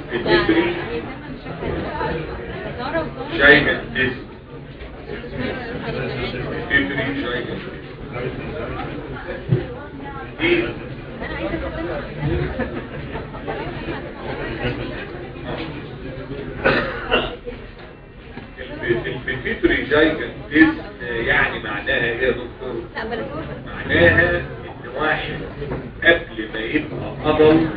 البيتري شايفة ديسك البيتري شايفة دي البيتري جايجن ديسك يعني معناها ايه يا دكتور معناها ان واحد قبل ما يبقى قبل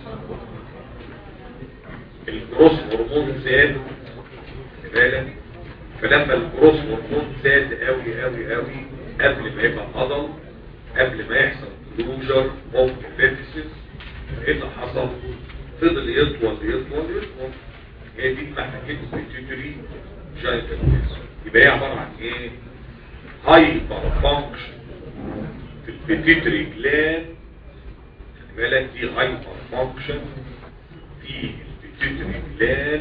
الجروس هرمون زاد خلي بالك فلما الجروس هرمون زاد قوي قوي قوي قبل ما يبقى قبل قبل ما يحصل كلوجر او كفيتسس ايه اللي حصل فضل يطول يطول يطول هي دي معنى كلمه بيتيوتري جايكاليز يبقى هي عباره عن ايه هايبر فانكشن في البيتيوتري جلاند خلي بالك دي هايبر فانكشن في البيتيوتري جلاند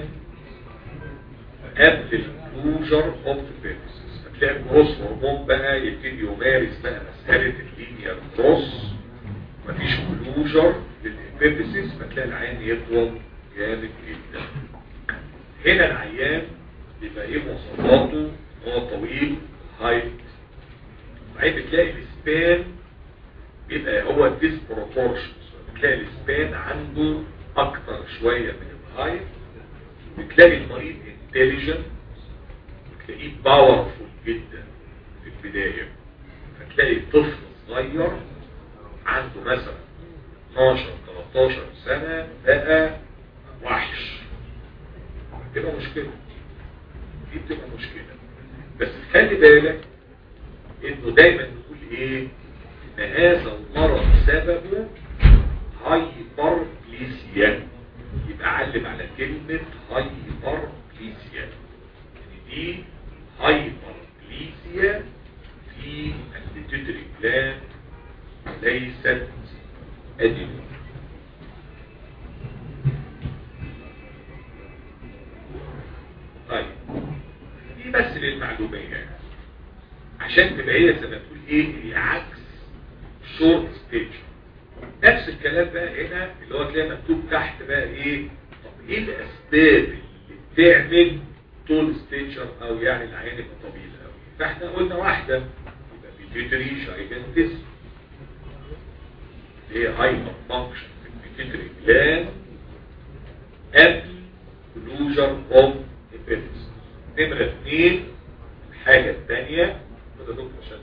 قبل الكلوجر اوف البيتسس هتلاقي الجروس هرمون بقى يبتدي يمارس بقى مساله اللينير كروس مفيش كلوجر للبيبسيس فتلاقي العين يطول جامد جدا هنا العيان بيبقى ايه مواصفاته هو طويل هايت وبعدين بتلاقي السبان بيبقى هو ديسبروبورشن بتلاقي السبان عنده اكتر شوية من الهايت بتلاقي المريض انتليجنت بتلاقيه باورفول جدا في البداية فتلاقي طفل صغير عنده مثلا 12 13 سنة بقى وحش بتبقى مشكلة دي بتبقى مشكلة بس خلي بالك انه دايما نقول ايه ان هذا المرض سببه هايبربليسيا يبقى علم على كلمة هايبربليسيا يعني دي هايبربليسيا في البيتوتري جلاند ليست ادينو طيب دي بس للمعلومية عشان تبقى هي زي ما تقول ايه هي عكس شورت ستيج نفس الكلام بقى هنا اللي هو تلاقي مكتوب تحت بقى ايه طب ايه الاسباب اللي بتعمل طول ستيتشر او يعني العين يبقى طويل قوي فاحنا قلنا واحده يبقى بيتيتري جايجنتس اللي هي هايبر فانكشن في البيتيتري جلاند قبل كلوجر اوف البيتس نمرة اثنين الحاجة الثانية كده دكتور شغال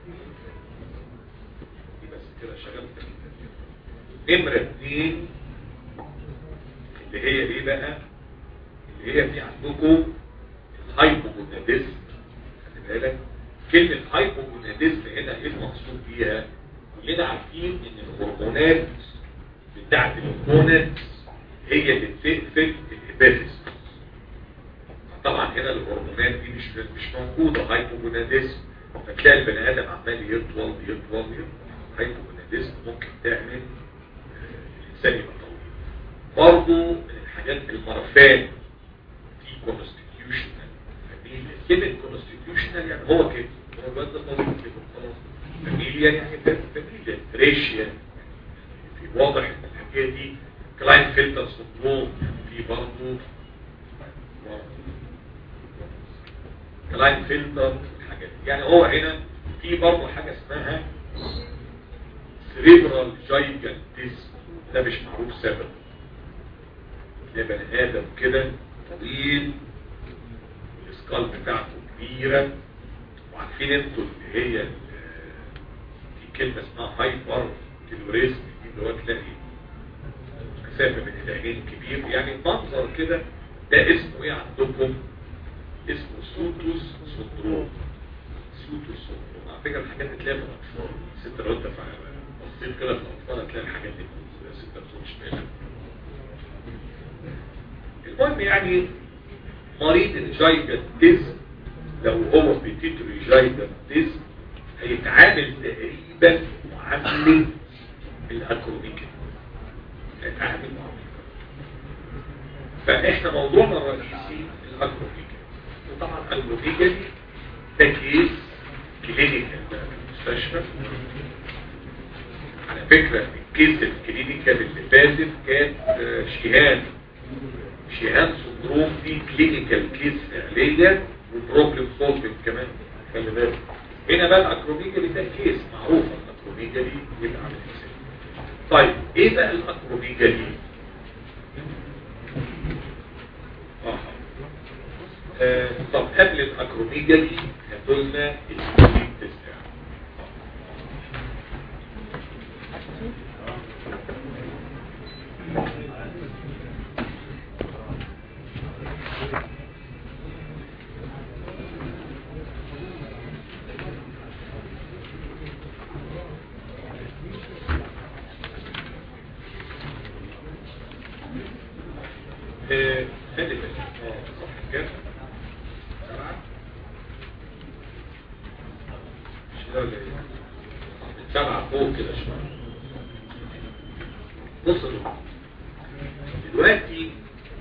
دي بس كده شغال نمرة اثنين اللي هي ايه بقى اللي هي في عندكم الهايبوجوناديزم خلي بالك كلمة هايبوجوناديزم هنا ايه المقصود بيها كلنا عارفين ان الهرمونات بتاعت الهرمونات هي اللي بتقفل الهيباتيس طبعا هنا الهرمونات دي مش مش موجودة هايبوجوناديزم فتلاقي البني ادم عمال يطول يطول يطول هايبوجوناديزم ممكن تعمل الانسان يبقى طويل برضه من الحاجات المرفان في كونستيتيوشنال فاميليا كلمة كونستيتيوشنال يعني هو كده هو الواد ده طويل كده خلاص فاميليا يعني فاميليا ريشيا في واضح ان الحكايه دي كلاين فلتر سندروم في برضه كلاين فلتر الحاجات دي يعني هو هنا في برضه حاجة اسمها سريبرال جايجانتيزم ده مش معروف سبب ده بني ادم كده طويل السكال بتاعته كبيرة وعارفين انتوا اللي هي في كلمة اسمها هايبر تلوريزم دي اللي هو تلاقي مسافة بين العينين كبير يعني منظر كده ده اسمه ايه عندكم اسمه سوتوس سندروم سوتوس سندروم على فكرة الحاجات دي تلاقيها في الأطفال بس انت لو انت بصيت كده في الأطفال هتلاقي الحاجات دي بس انت ما بتاخدش بالك المهم يعني مريض الجايجانتيزم لو هو بتيتري جايجانتيزم هيتعامل تقريبا معاملة الأكروميكا هيتعامل معاملة فاحنا موضوعنا الرئيسي الاكروميكا وطبعا الاكروميكا دي ده كيس كلينيكال بقى في المستشفى على فكرة الكيس الكلينيكال اللي فاتت كانت شهان شيهان سندروم دي كلينيكال كيس فعليا وبروبلم سولفنج كمان خلي بالك هنا بقى الاكروميجالي ده كيس معروفه الاكروميجالي يبقى عامل ازاي طيب ايه بقى الاكروميجالي آه. آه. طب قبل الاكروميجالي هاتوا لنا السكرين بتاعه آه، خلي بالك اه صح كده سبعة مش ده ولا ايه سبعة فوق كده شوية بصوا دلوقتي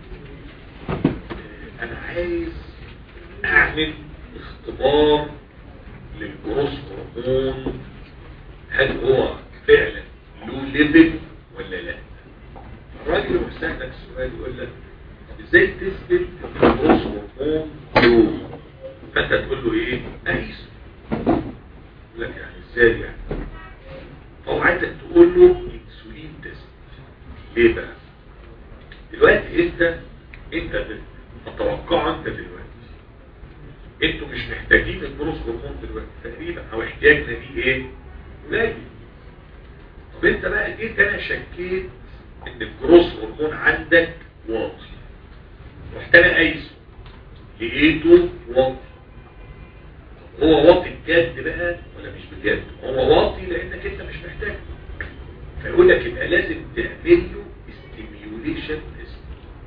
آه، انا عايز اعمل اختبار للجروس هرمون هل هو فعلا له ليفل ولا لا الراجل يروح سألك السؤال يقول لك طب ازاي تثبت ان الجروس هرمون له فانت تقول له ايه قيس يقول لك يعني ازاي يعني فهو عايزك تقول له انسولين تيست ليه بقى دلوقتي انت انت اتوقع انت دلوقتي انتوا مش محتاجين الجروس هرمون دلوقتي تقريبا او احتياجنا ليه ايه قليل طب انت بقى جيت انا شكيت ان الجروس هرمون عندك واطي رحت انا قايسه لقيته واطي طب هو واطي بجد بقى ولا مش بجد هو واطي لانك انت مش محتاجه فيقول لك يبقى لازم تعمل له ستيميوليشن تيست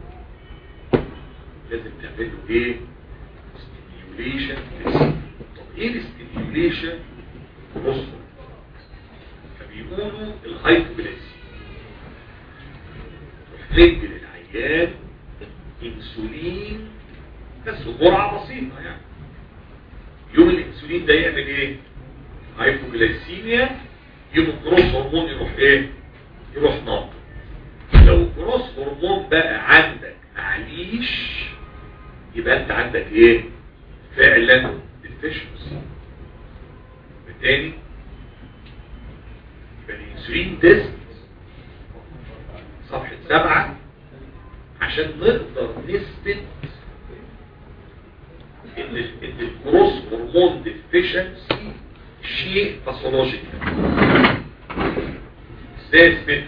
لازم تعمل له ايه ستيميوليشن تيست طب ايه الستيميوليشن بصوا فبيقولوا الهايبوجليسيا تدي للعيان انسولين بس جرعه بسيطه يعني يوم الانسولين ده يعمل ايه هايبوجلايسيميا يوم الجروس هرمون يروح ايه يروح ناقص لو الجروس هرمون بقى عندك معليش يبقى انت عندك ايه فعلا deficiency بالتالي يبقى الانسولين تيست صفحة سبعة عشان نقدر نثبت ان ال- ان الجروس هرمون ديفيشنسي شيء باثولوجيكال ازاي اثبته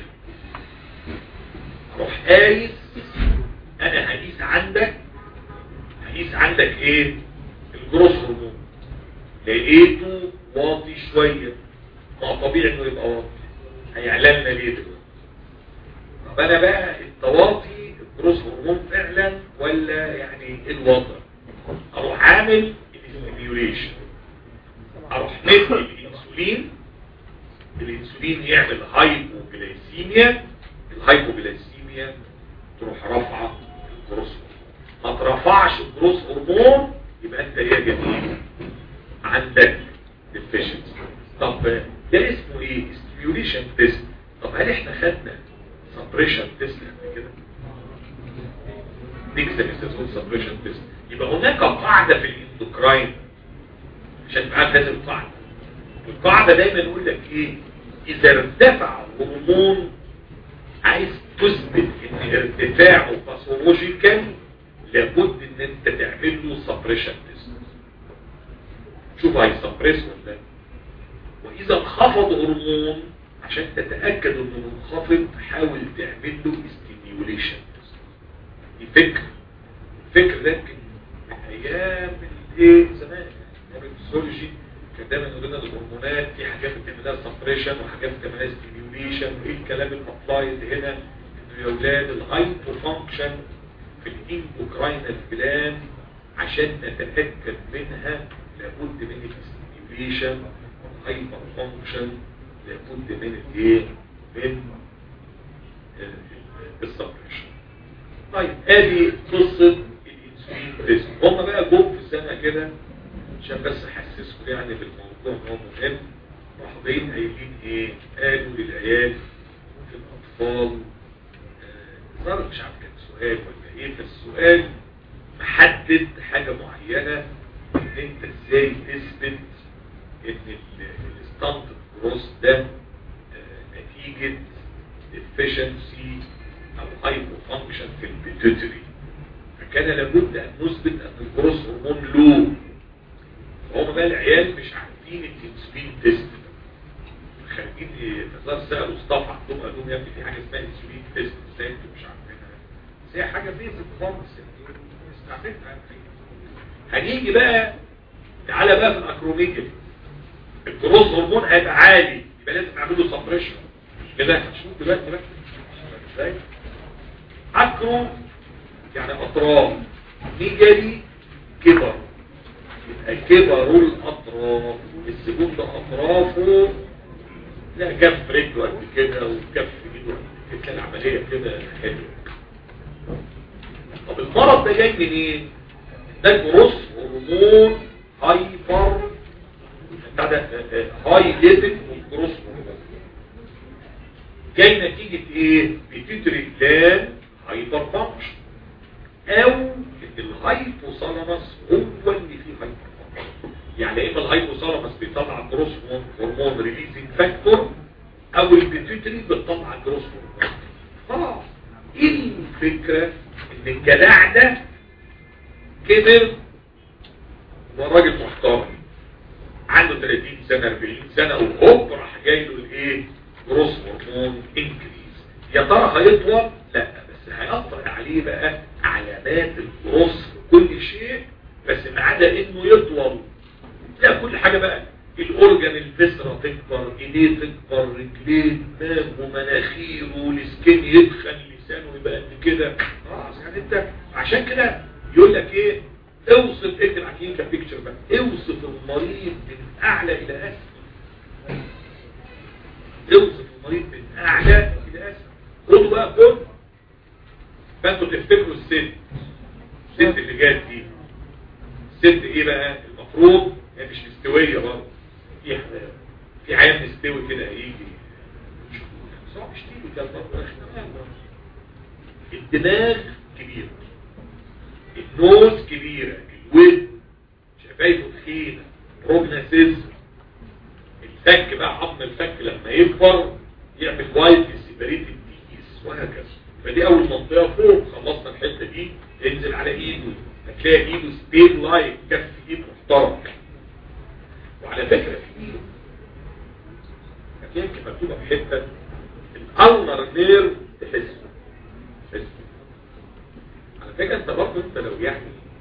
اروح قايس انا هقيس عندك هقيس عندك ايه الجروس هرمون لقيته واطي شويه ما طبيعي انه يبقى واطي هيعلمنا ليه دلوقتي طب انا بقى التواطي الجروس هرمون فعلا ولا يعني ايه الوضع اروح عامل الاستيميوليشن اروح ندي الانسولين الانسولين يعمل هايبوجلايسيميا الهايبوجلايسيميا تروح رافعه الجروس هرمون ما ترفعش الجروس هرمون يبقى انت يا جميل عندك deficiency طب ده اسمه ايه ستيميوليشن تيست طب هل احنا خدنا سبريشن تيست قبل كده ديكساميثاسون سبريشن تيست يبقى هناك قاعدة في الاندوكراين عشان تبقى عارف هذه القاعدة القاعدة دايما يقول لك ايه اذا ارتفع الهرمون عايز تثبت ان ارتفاعه باثولوجيكال لابد ان انت تعمل له سبريشن تيست شوف هيسبريس ولا لا واذا انخفض هرمون عشان تتأكد انه منخفض حاول تعمل له ستيميوليشن دي فكر الفكر ده يمكن من ايام الايه زمان ايام الفسيولوجي كان دايما يقول لنا الهرمونات في حاجات بتعملها سبريشن وحاجات بتعملها ستيميوليشن وايه الكلام الابلايد هنا انه يا اولاد الهايبو فانكشن في الاندوكراينال بلان عشان نتاكد منها لابد من الستيميوليشن هايبر فانكشن لابد من الايه من السبريشن طيب ادي قصه الانسولين تيست هم بقى جم في السنه كده عشان بس احسسكم يعني بالموضوع ان هو مهم راحوا جايين قايلين ايه قالوا للعيال في الاطفال آه، الظاهر مش عارف كان سؤال ولا ايه فالسؤال محدد حاجة معينة ان انت ازاي تثبت ان الستانت جروس ده آه، نتيجة efficiency او hypofunction في البيتوتري فكان لابد ان نثبت ان الجروس هرمون لو فهم بقى العيال مش عارفين الانسولين تيست خارجين تظهر سألوا اصطفى عندهم قال لهم يا ابني في حاجه اسمها انسولين تيست ازاي انتوا مش عارفينها بس هي حاجه بيزك خالص يعني استعملتها هنيجي بقى تعالى بقى في الاكروميجل الجروس هرمون هيبقى عالي يبقى لازم نعمل له سبريشن مش كده هنشوف دلوقتي بقى ازاي اكرو يعني اطراف ميجالي كبر يبقى كبروا الاطراف الزبون ده اطرافه لا كف رجله قد كده وكف ايده قد كده العمليه كده حلوه طب المرض ده جاي منين؟ ده جروس هرمون هايبر بتاع ده هاي ليفل جروس هرمون جاي نتيجة ايه؟ بيتيتري جلان هايبر فانكشن او ان الهايبوثالاموس هو اللي فيه هايبر فانكشن يعني اما الهايبوثالاموس بيطلع جروس هرمون ريليزنج فاكتور او البيتيتري بتطلع جروس هرمون خلاص ايه الفكرة ان الجدع ده كبر وراجل محترم عنده 30 سنة 40 سنة وهوب راح جاي له الايه جروس هرمون انكريز يا ترى هيطول لا بس هيأثر عليه بقى علامات الجروس في كل شيء بس ما عدا انه يطول لا كل حاجة بقى الاورجن الفسرة تكبر ايديه تكبر رجليه دماغه مناخيره السكين يدخل لسانه يبقى قد كده خلاص يعني انت عشان كده يقول لك ايه اوصف اكتب على كلينيكال بيكتشر بقى اوصف المريض من اعلى الى اسفل اوصف المريض من اعلى الى اسفل خدوا بقى خد فانتوا تفتكروا الست الست اللي جات دي الست ايه بقى المفروض هي مش مستويه برضه في في عيان مستوي كده هيجي بس هو مش تيجي كده برضه الدماغ كبير النوز كبيرة الود شفايفه تخينة بروجناسيزم الفك بقى عظم الفك لما يكبر يعمل وايد سيبريتد ديز وهكذا فدي اول منطقة فوق خلصنا الحتة دي ينزل على ايده هتلاقي ايده ستيل لايك كف ايد محترم وعلى فكرة في هتلاقي يمكن مكتوبة في حتة الالنر نير تحسه تحسه على فكرة انت برضه انت لو يعني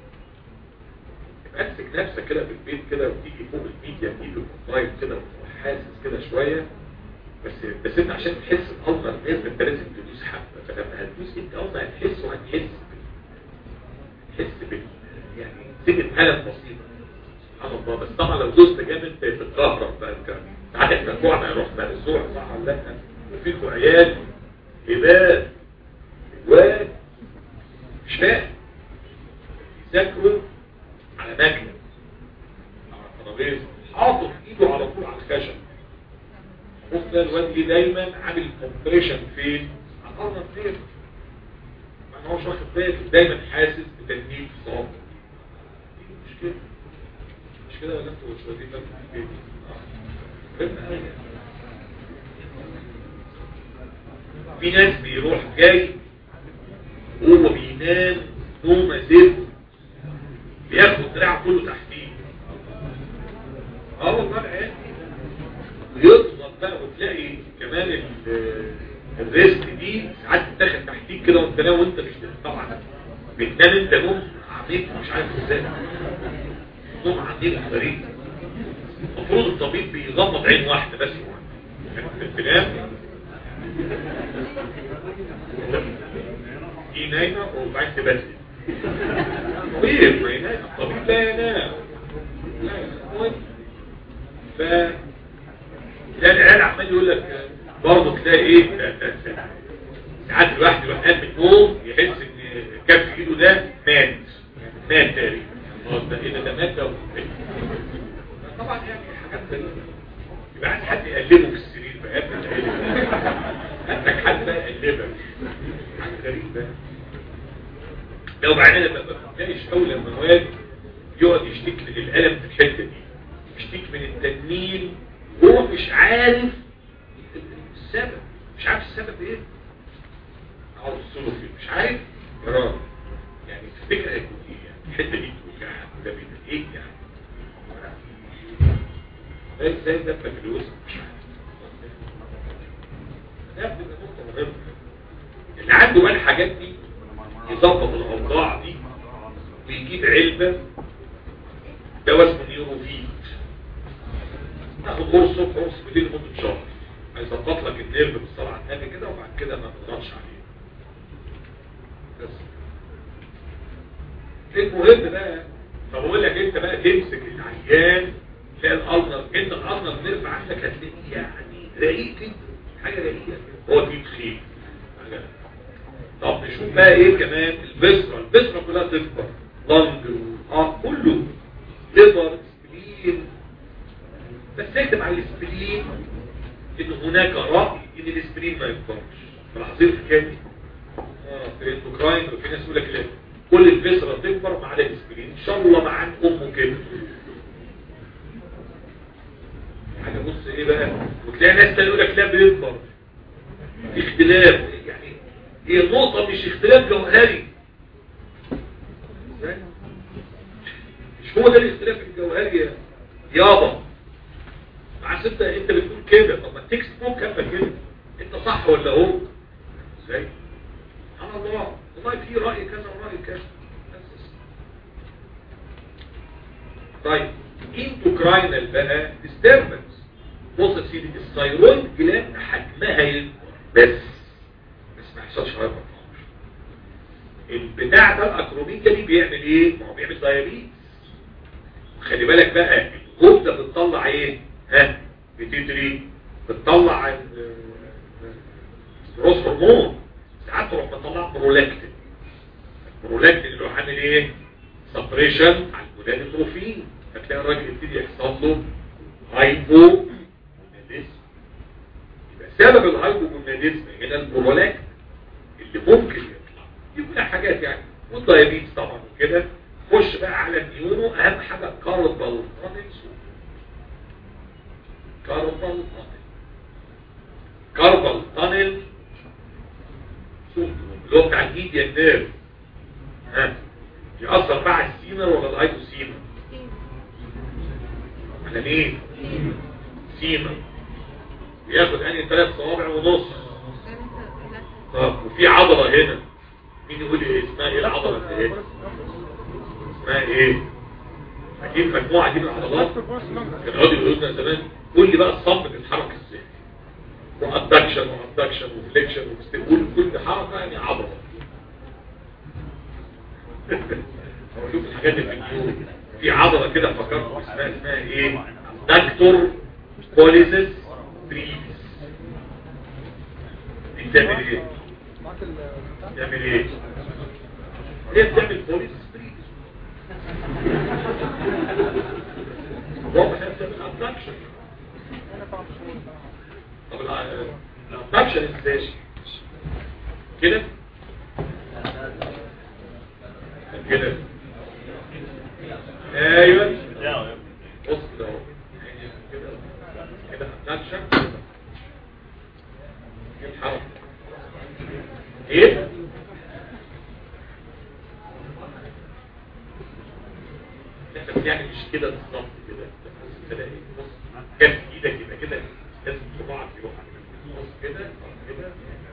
امسك نفسك كده في البيت كده وتيجي فوق الميديا تيجي بالموبايل كده وتروح حاسس كده شوية بس بس انت عشان تحس بألنر نير انت لازم تدوس حبة فلما هتدوس انت اول ما هتحس وهتحس تحس بال يعني سنة ألم بسيطة سبحان الله بس طبعا لو دوست جامد بتتكهرب بقى انت ساعات احنا جوعنا نروح مرزوع صح ولا لا وفيكم عيال هبال واد مش فاهم يذاكروا على مكنه على ترابيزه حاطط ايده على طول على الخشب بص ده الواد ليه دايما عامل كومبريشن فين على الارض فين ما هوش واخد باله دايما حاسس بتنميل صعب مش كده مش كده ولا انتوا مش واخدين بالكم في البيت في ناس بيروح جاي وهو بينام نومة زفت بياخد دراعه كله تحتيه اه والله العيال ويضغط بقى وتلاقي كمان ال- الريست دي ساعات تتاخد تحتيك كده وانت نايم وانت مش طبعا بتنام انت نوم عميق مش عارف ازاي نوم عميق غريب المفروض الطبيب بيغمض عين واحده بس بتنام دي نايمة وبعد تبدل طبيب ما ينام الطبيب لا ينام لا ينام ف لا العيال عمال يقول لك برضه تلاقي ايه لا- لا- لا. ساعات الواحد يروح قاعد من النوم يحس ان كف ايده ده مات مات تقريبا خلاص ده ايه ده ده مات ده ولا إيه؟ طبعا يعني حاجات غريبه يبقى عايز حد يقلبه في السرير بقى يا ابني العيال. عندك حد بقى يقلبك حاجه غريبه لو بعدين ما بتلاقيش اول لما واد يقعد يشتكي من الالم في الحته دي يشتكي من التنميل وهو مش عارف السبب مش عارف السبب ايه اقعد له فيه مش عارف يا راجل يعني تفتكر هيكون ايه يعني الحته دي توجعها وده بيبقى ايه يعني زي زي ده فلوس مش عارف ده بتبقى نقطه مهمه اللي عنده بقى الحاجات دي يظبط الاوضاع دي ويجيب علبه دواء اسمه نيوروفيت تاخد قرص الصبح قرص بالليل لمده شهر هيظبط لك النيرف بالصلاه على النبي كده وبعد كده ما تضغطش عليه بس المهم بقى فبقول لك انت بقى تمسك العيان تلاقي الالنر انت الالنر نيرف عندك هتلاقيه يعني رقيق جدا حاجه رقيقه هو دي تخيل طب نشوف بقى ايه كمان البسرة البسرة كلها تكبر لنج اه كله ليبر سبلين بس اكتب على السبلين ان هناك رأي ان السبلين ما يكبرش ملاحظين الحكايه دي اه في الاندوكراين وفي ناس يقول لك لا كل البسرة تكبر ما عدا السبلين ان شاء الله مع امه كده حاجه بص ايه بقى وتلاقي ناس تانية يقول لك لا بيكبر اختلاف يعني هي النقطة مش اختلاف جوهري مش هو ده الاختلاف الجوهري يا يابا مع انت انت بتقول كده طب ما التكست بوك كاتبه كده انت صح ولا هو ازاي سبحان الله والله في رأي كذا ورأي كذا طيب انتوكراينال بقى disturbance بص يا سيدي الثيرويد جلاند حجمها يكبر بس بس ما يحصلش هايبر البتاع ده الاكروميكالي بيعمل ايه ما هو بيعمل دايابيتس خلي بالك بقى الغده بتطلع ايه ها بتدري بتطلع الجروس هرمون ساعات تروح بتطلع برولاكتين البرولاكتين اللي هو عامل ايه سبريشن على الجلادوتروفين هتلاقي الراجل يبتدي يحصل له هايبو يبقى سبب الهايبوجوناديزم هنا البرولاكت اللي ممكن يطلع دي كلها حاجات يعني والدايابيتس طبعا وكده خش بقى على النيورو اهم حاجه كاربال تانل كاربال تانل كاربال تانل اللي هو بتاع الميديا نيرف ها يأثر بقى على السينر ولا الهايبوسينر على مين سينر بياخد انهي ثلاث صوابع ونص طب وفي عضلة هنا مين يقول لي اسمها ايه العضلة اللي هنا اسمها ايه اكيد مجموعة دي من العضلات كان قاضي يقول لنا زمان قول لي بقى الصب بتتحرك ازاي وابدكشن وابدكشن وفليكشن وكل كل حركة يعني عضلة هو شوف الحاجات اللي في في عضلة كده فكرت اسمها اسمها ايه دكتور كوليزس بريز دي بتعمل ايه بتعمل ايه هي بتعمل بوليس بريز واضح انها بتعمل ابدكشن طب الابدكشن ازاي كده كده ايوه بص كده اهو كده كده ابدكشن الحركه ايه انت بتعمل مش كده بالظبط كده تلاقي بص كف ايدك يبقى كده لازم صباعك يروح بص كده كده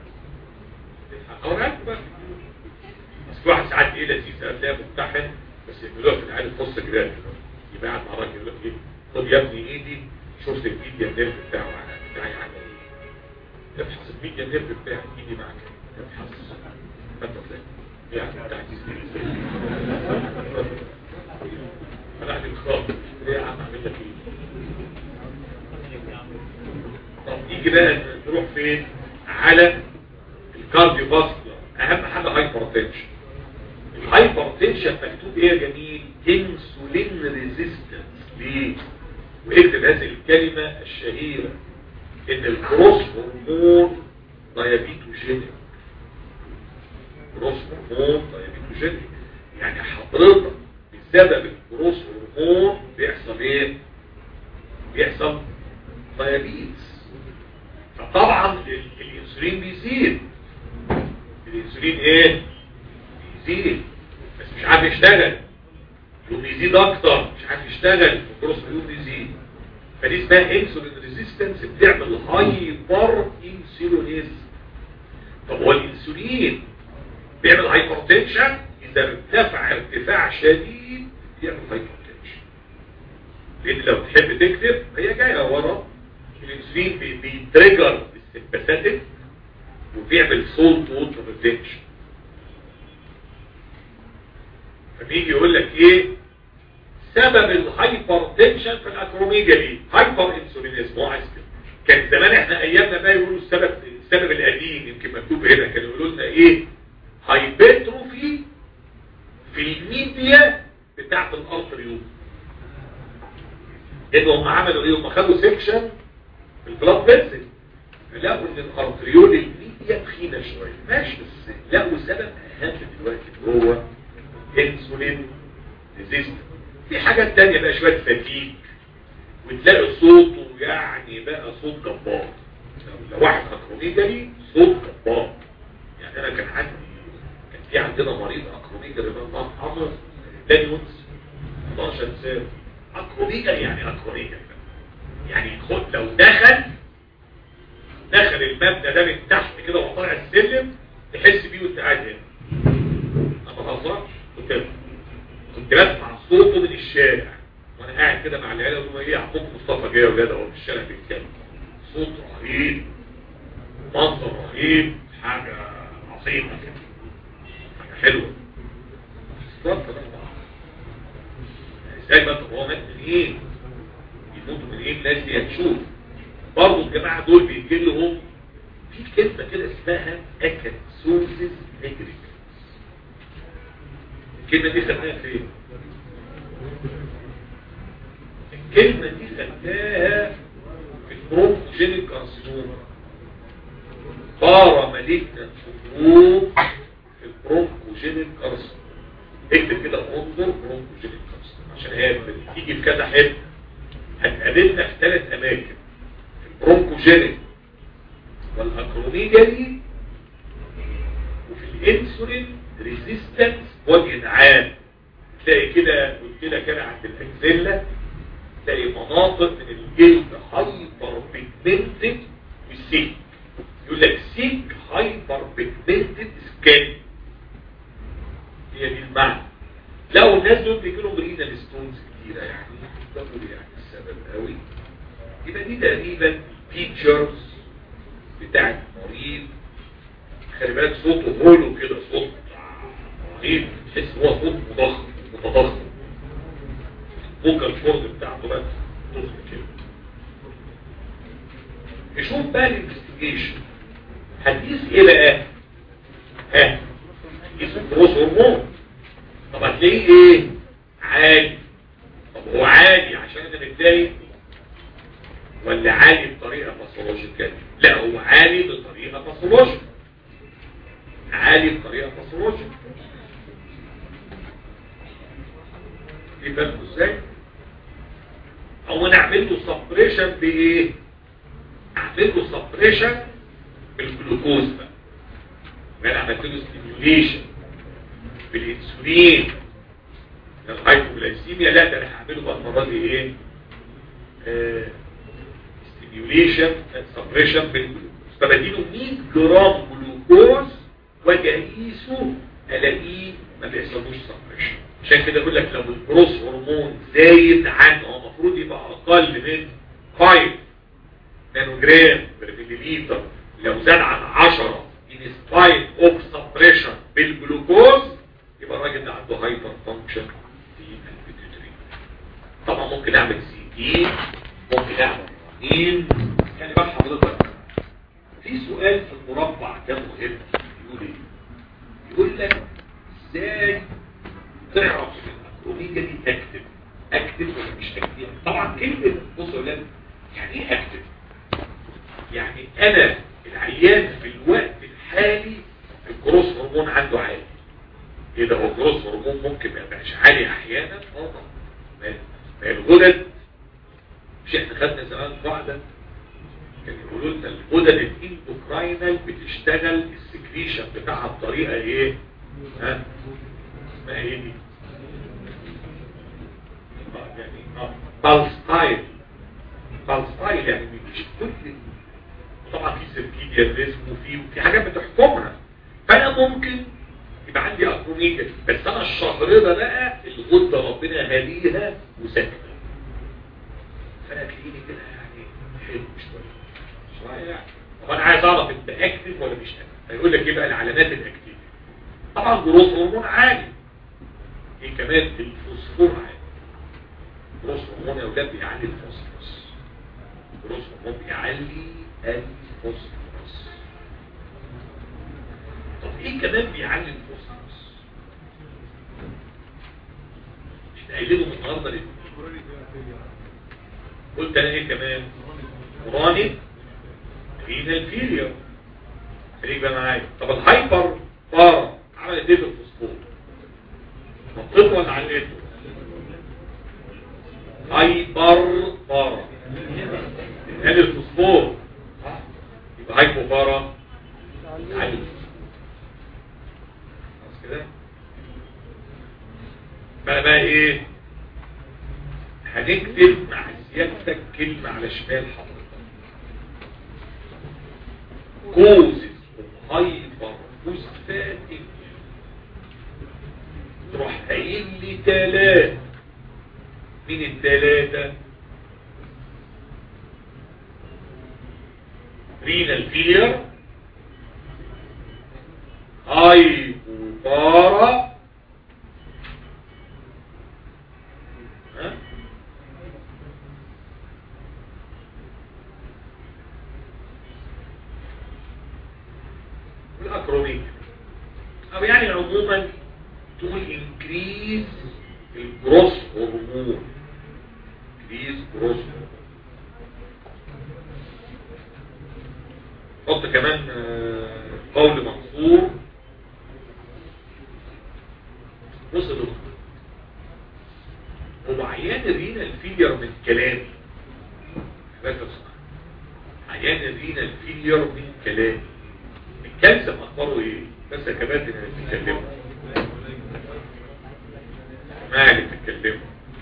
اوريك بقى بس في واحد ساعات ايه لذيذ هتلاقيه ممتحن بس يعملوها في العيال الفص كده يبقى قاعد مع الراجل يقول لك ايه خد يا ابني ايدي شفت الايد يا النيرف بتاعه بتاعي عامل ايه ابحث الميديا نيرف بتاعي ايدي معاك ابحث فانت تلاقي يعني بتاعت انا عندي الخاط ايه يا عم اعمل لك ايه طب نيجي بقى نروح فين على الكارديو فاسكولار اهم حاجه هايبرتنشن الهايبرتنشن مكتوب ايه يا جميل انسولين ريزيستنس ليه واكتب هذه الكلمه الشهيره ان الجروس هرمون دايابيتوجينيك جروس هرمون دايابيتوجينيك يعني حضرتك بسبب الجروس هرمون بيحصل ايه بيحصل ديابيتس فطبعا ال- الانسولين بيزيد الانسولين ايه بيزيد بس مش عارف يشتغل يقوم يزيد اكتر مش عارف يشتغل الجروس هرمون بيزيد فدي اسمها انسولين ريزيستنس بتعمل هايبر انسولينيزم طب هو الانسولين بيعمل هايبرتنشن اذا ارتفع ارتفاع شديد يعمل هايبرتنشن لان لو تحب تكتب هي جايه ورا الانسولين بي- بيتريجر السمباثيك وبيعمل سولت ووتر ريتنشن فبيجي يقول لك ايه سبب الهايبر تنشن في الاكروميجالي هايبر انسولينيزم هو عايز كده كان زمان احنا ايامنا بقى يقولوا السبب السبب القديم يمكن مكتوب هنا كانوا يقولوا لنا ايه هايبرتروفي في الميديا بتاعت الارتريوم ان هم عملوا ايه هم خدوا سيكشن في البلاد فيسل لقوا ان الارتريول الميديا تخينه شويه ماشي بس لقوا سبب اهم دلوقتي اللي هو انسولين ريزيستنت في حاجات تانية بقى شوية فتيك وتلاقي صوته يعني بقى صوت جبار لو لو واحد اكروميجالي صوت جبار يعني انا كان عندي كان في عندنا مريض اكروميجالي بقى حافظ تاني ونس 11 سنة اكروميجالي يعني اكروميجالي يعني خد لو دخل دخل المبنى ده من تحت كده وطلع السلم تحس بيه وانت قاعد هنا انا ما بهزرش كنت كنت بسمع صوته من الشارع وانا قاعد كده مع العيله وهم ايه عقوب مصطفى جاي وجاي اهو في الشارع بيتكلم صوت رهيب منظر رهيب حاجه عظيمه كده حاجه حلوه بالظبط ده طبعا. ازاي بقى طب هو مات من ايه؟ يموتوا من ايه الناس دي هتشوف برضه الجماعه دول بيجي لهم في كلمه كده اسمها اكاتسوزيس نيجريكس الكلمة دي خدناها فين الكلمة دي خدناها في البروموجينيك كارسينوما بارا مالجنا حبوب في البروموجينيك كارسينوما اكتب كده انظر بروموجينيك كارسينوما عشان هي بتيجي في كذا حته هتقابلنا في ثلاث اماكن في البرونكوجينيك والاكروميجالي وفي الانسولين ريزيستنس وجه عام تلاقي كده قلت لك كده عند الاكزيلا تلاقي مناطق من الجلد هايبر بيجمنتد وسيك يقول لك سيك هايبر بيجمنتد سكين هي دي المعنى لو الناس دول بيجي لهم رينال ستونز كتيره يعني ده بقول يعني السبب قوي يبقى دي تقريبا الفيتشرز بتاعت المريض خلي بالك صوته هولو كده صوت رهيب تحس هو صوت مضخم متضخم الفوكال كورد بتاعته بقى ضخم كده نشوف بقى الانفستيجيشن هتقيس ايه بقى؟ ها هتقيس الجروس هرمون طب هتلاقيه ايه؟ عالي طب هو عالي عشان انا متضايق ولا عالي بطريقه باثولوجيكال؟ لا هو عالي بطريقه باثولوجيكال عالي بطريقه باثولوجيكال دي بالكم ازاي او نعمل له سبريشن بايه اعمل له سبريشن بالجلوكوز بقى وانا عملت له ستيميوليشن بالانسولين الهايبوغلايسيميا لا ده انا هعمله بقى المره دي ايه ستيميوليشن سبريشن بالجلوكوز فبديله 100 جرام جلوكوز واجي اقيسه الاقيه ما بيحصلوش سبريشن عشان كده بقول لك لو الجروس هرمون زايد عنه هو المفروض يبقى اقل من 5 نانوجرام بر مليلتر لو زاد عن 10 in spite of suppression بالجلوكوز يبقى الراجل ده عنده هايبر فانكشن في البيتوتري طبعا ممكن اعمل سي تي ممكن اعمل رنين يعني بقى حضرتك في سؤال في المربع ده مهم يقول ايه يقول لك ازاي تعرف الاكروميجا دي اكتف اكتف ولا مش اكتف طبعا كلمه بصوا يا ولاد يعني ايه اكتف يعني انا العيان في الوقت الحالي الجروس هرمون عنده عالي ايه ده هو جروس هرمون ممكن ما يبقاش عالي احيانا اه طبعا ما ما هي الغدد مش احنا خدنا زمان قاعده كان يقولوا لنا الغدد الاندوكراينال بتشتغل السكريشن بتاعها بطريقه ايه ها اسمها ايه دي آه، يعني اه بالستايل بالستايل يعني مش كل طبعا في سيركيديا ريزم وفي وفي حاجات بتحكمها فانا ممكن يبقى عندي اكروميجا بس انا الشهر ده بقى الغده ربنا هديها وساكنه فانا تلاقيني كده يعني حلو شويه شويه يعني طب انا عايز اعرف انت اكتف ولا مش اكتف هيقول لك ايه بقى العلامات الاكتف طبعا جروث هرمون عالي ايه كمان الفوسفور عالي جروث هرمون يا اولاد بيعلي الفوسفورس جروث هرمون بيعلي الفوسفورس طب ايه كمان بيعلي الفوسفورس احنا قايلينهم النهارده ليه قلت انا ايه كمان قراني رينال فيلير خليك بقى معايا طب الهايبر بارا عملت ايه في الفوسفور نطيته ولا عليته هايبر بارا قال الفوسفور يبقى هايبو بارا علي خلاص كده بقى بقى ايه هنكتب مع سيادتك كلمة على شمال حضرتك كوزز هايبر فوسفاتيك تروح قايل لي تلاتة مين التلاتة رينال فيلير هايبوبارا ها والاكروميك او يعني عموما تقول انكريز الجروس هرمون انكريز جروس حط كمان آه، قول منصور بص يا دكتور هو عيان الرينا الفيلير من كلامي بس عيان الرينا الفيلير من كلامي الكالسيوم اخباره ايه بس يا كباتن اللي بتتكلموا ما اللي بتتكلموا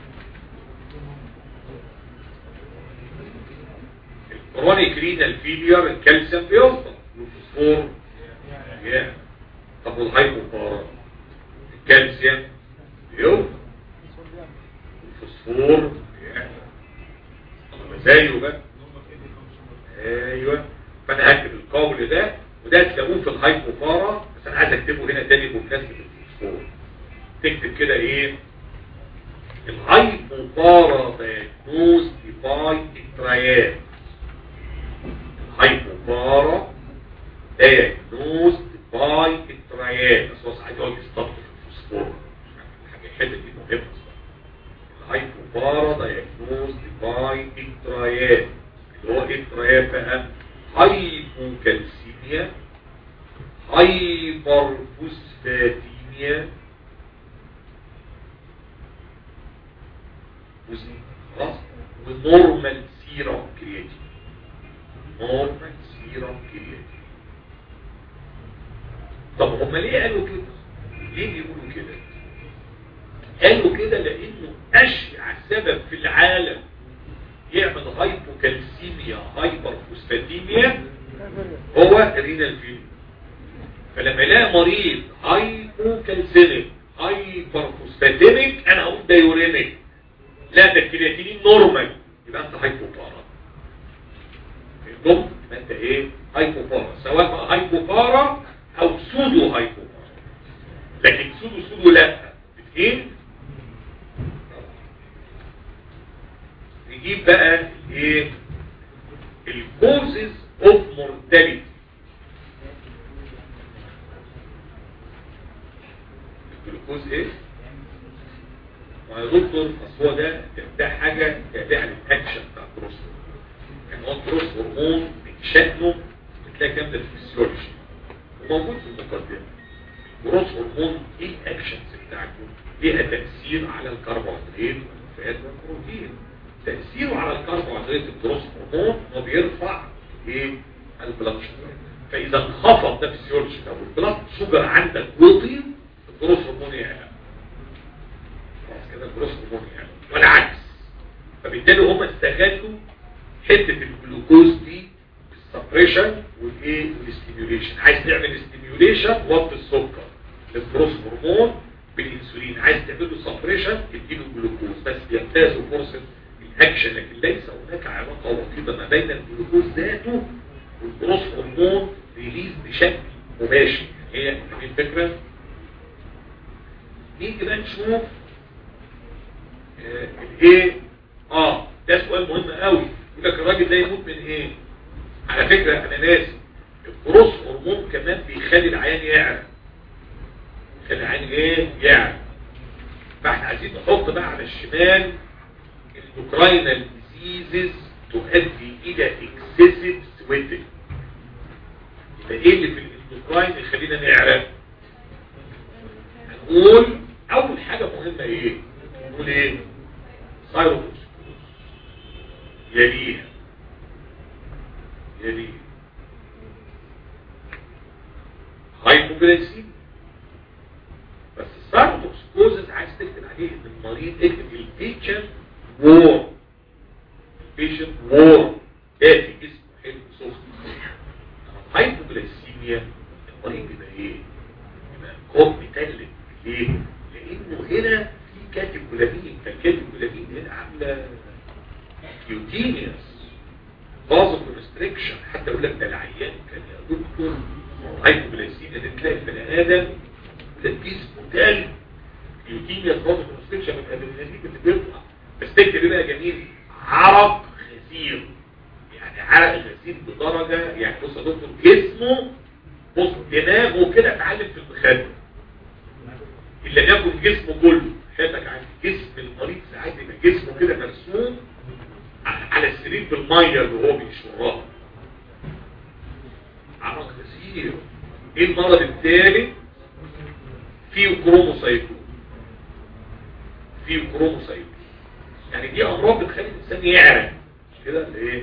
الكرونيك رينال فيلير الكالسيوم بيوصل والفوسفور يا طب والهايبوبارا الكالسيوم بيوصل الفوسفور يا طب زيه بقى ايوه فانا هكتب القول ده وده تلاقوه في الهايبوبارا بس انا عايز اكتبه هنا تاني بمناسبه الفوسفور تكتب كده ايه الهايبوبارا دايجنوز باي التريات الهايبوبارا دايجنوز باي التريات بس هو عايز يقعد يستطرق في الفوسفور حاجه الحته دي مهمه الهايبوبارا دايجنوز باي التريات اللي هو ايه التريات بقى هايبوكالسيميا هايبرفوسفاتيميا خلاص ونورمال سيرم كرياتين نورمال سيرم كرياتين طب هم ليه قالوا كده ليه بيقولوا كده قالوا كده لانه اشيع سبب في العالم يعمل هايبوكالسيميا هايبرفوسفاتيميا هو الرينال فيلم فلما يلاقي مريض هايبوكالسيميك هايبرفوسفاتيميك انا هقول ده يورينيك لا ده الكرياتينين نورمال يبقى انت هايبوبارا فهمتم يبقى انت ايه هايبوبارا سواء بقى هايبوبارا او سودو هايبوبارا لكن سودو سودو لا ايه نجيب بقى ايه الكوزز اوف مورتاليتي الجلوكوز ايه ما يا دكتور اصل هو ده ده حاجه تابعه للاكشن بتاع الجروس يعني هو الجروس هرمون من شأنه بتلاقي كام ده في الفسيولوجي وموجود في المقدمه جروس هرمون ايه الاكشنز بتاعته ليها تاثير على الكربوهيدرات والفات والبروتين تاثيره على الكربوهيدرات الجروس هرمون هو بيرفع ايه البلاد شوجر فاذا انخفض ده فيسيولوجي لو البلاد شوجر عندك وطي الجروس هرمون يعلى خلاص كده الجروس هرمون يعلى والعكس فبالتالي هم استغلوا حته الجلوكوز دي السبريشن والايه والاستيميوليشن عايز تعمل استيميوليشن وطي السكر للجروس هرمون بالانسولين عايز تعمل له سبريشن اديله جلوكوز بس بيمتازوا فرصه الاكشن لكن ليس هناك علاقه وطيده ما بين الجلوكوز ذاته والجروس هرمون ريليز بشكل مباشر هي هي الفكره نيجي بقى نشوف آه، الايه اه ده سؤال مهم قوي يقول لك الراجل ده يموت من ايه على فكره انا ناسي الجروس هرمون كمان بيخلي العيان يعرق يخلي العيان ايه يعرق فاحنا عايزين نحط بقى على الشمال الاوكراينال ديزيزز تؤدي الى اكسسيف سويتنج يبقى ايه اللي في الاندوكراين يخلينا نعرق هنقول اول حاجه مهمه ايه نقول ايه سايروتوكسيكوز يليها يليها هايبوجلايسيميا بس السايروتوكسيكوز عايز تكتب عليه ان المريض اكتب البيشنت وور البيشنت وور دافي جسمه حلو سخن الهايبوجلايسيميا المريض بيبقى ايه؟ يبقى كوب متلج ليه؟ لانه هنا في كاتيكولامين فالكاتيكولامين هنا عامله كيوتينيوس فازو كونستريكشن حتى يقول لك ده العيان كان يا دكتور هايبوجلايسيميا دي تلاقي البني ادم ده جسمه تلج كيوتينيوس فازو كونستريكشن من الادرينالين اللي بيطلع بس تكتب ايه بقى يا جميل عرق غزير يعني عرق غزير بدرجه يعني بص يا دكتور جسمه بص دماغه كده اتعلم في المخده اللي ياكل جسمه كله حياتك عن جسم المريض ساعات يبقى جسمه كده مرسوم على السرير بالميه اللي هو بيشربها عرق كثير ايه المرض الثالث فيه كروموسايتوم فيه كروموسايتوم يعني دي امراض بتخلي الانسان يعرق مش كده ولا ايه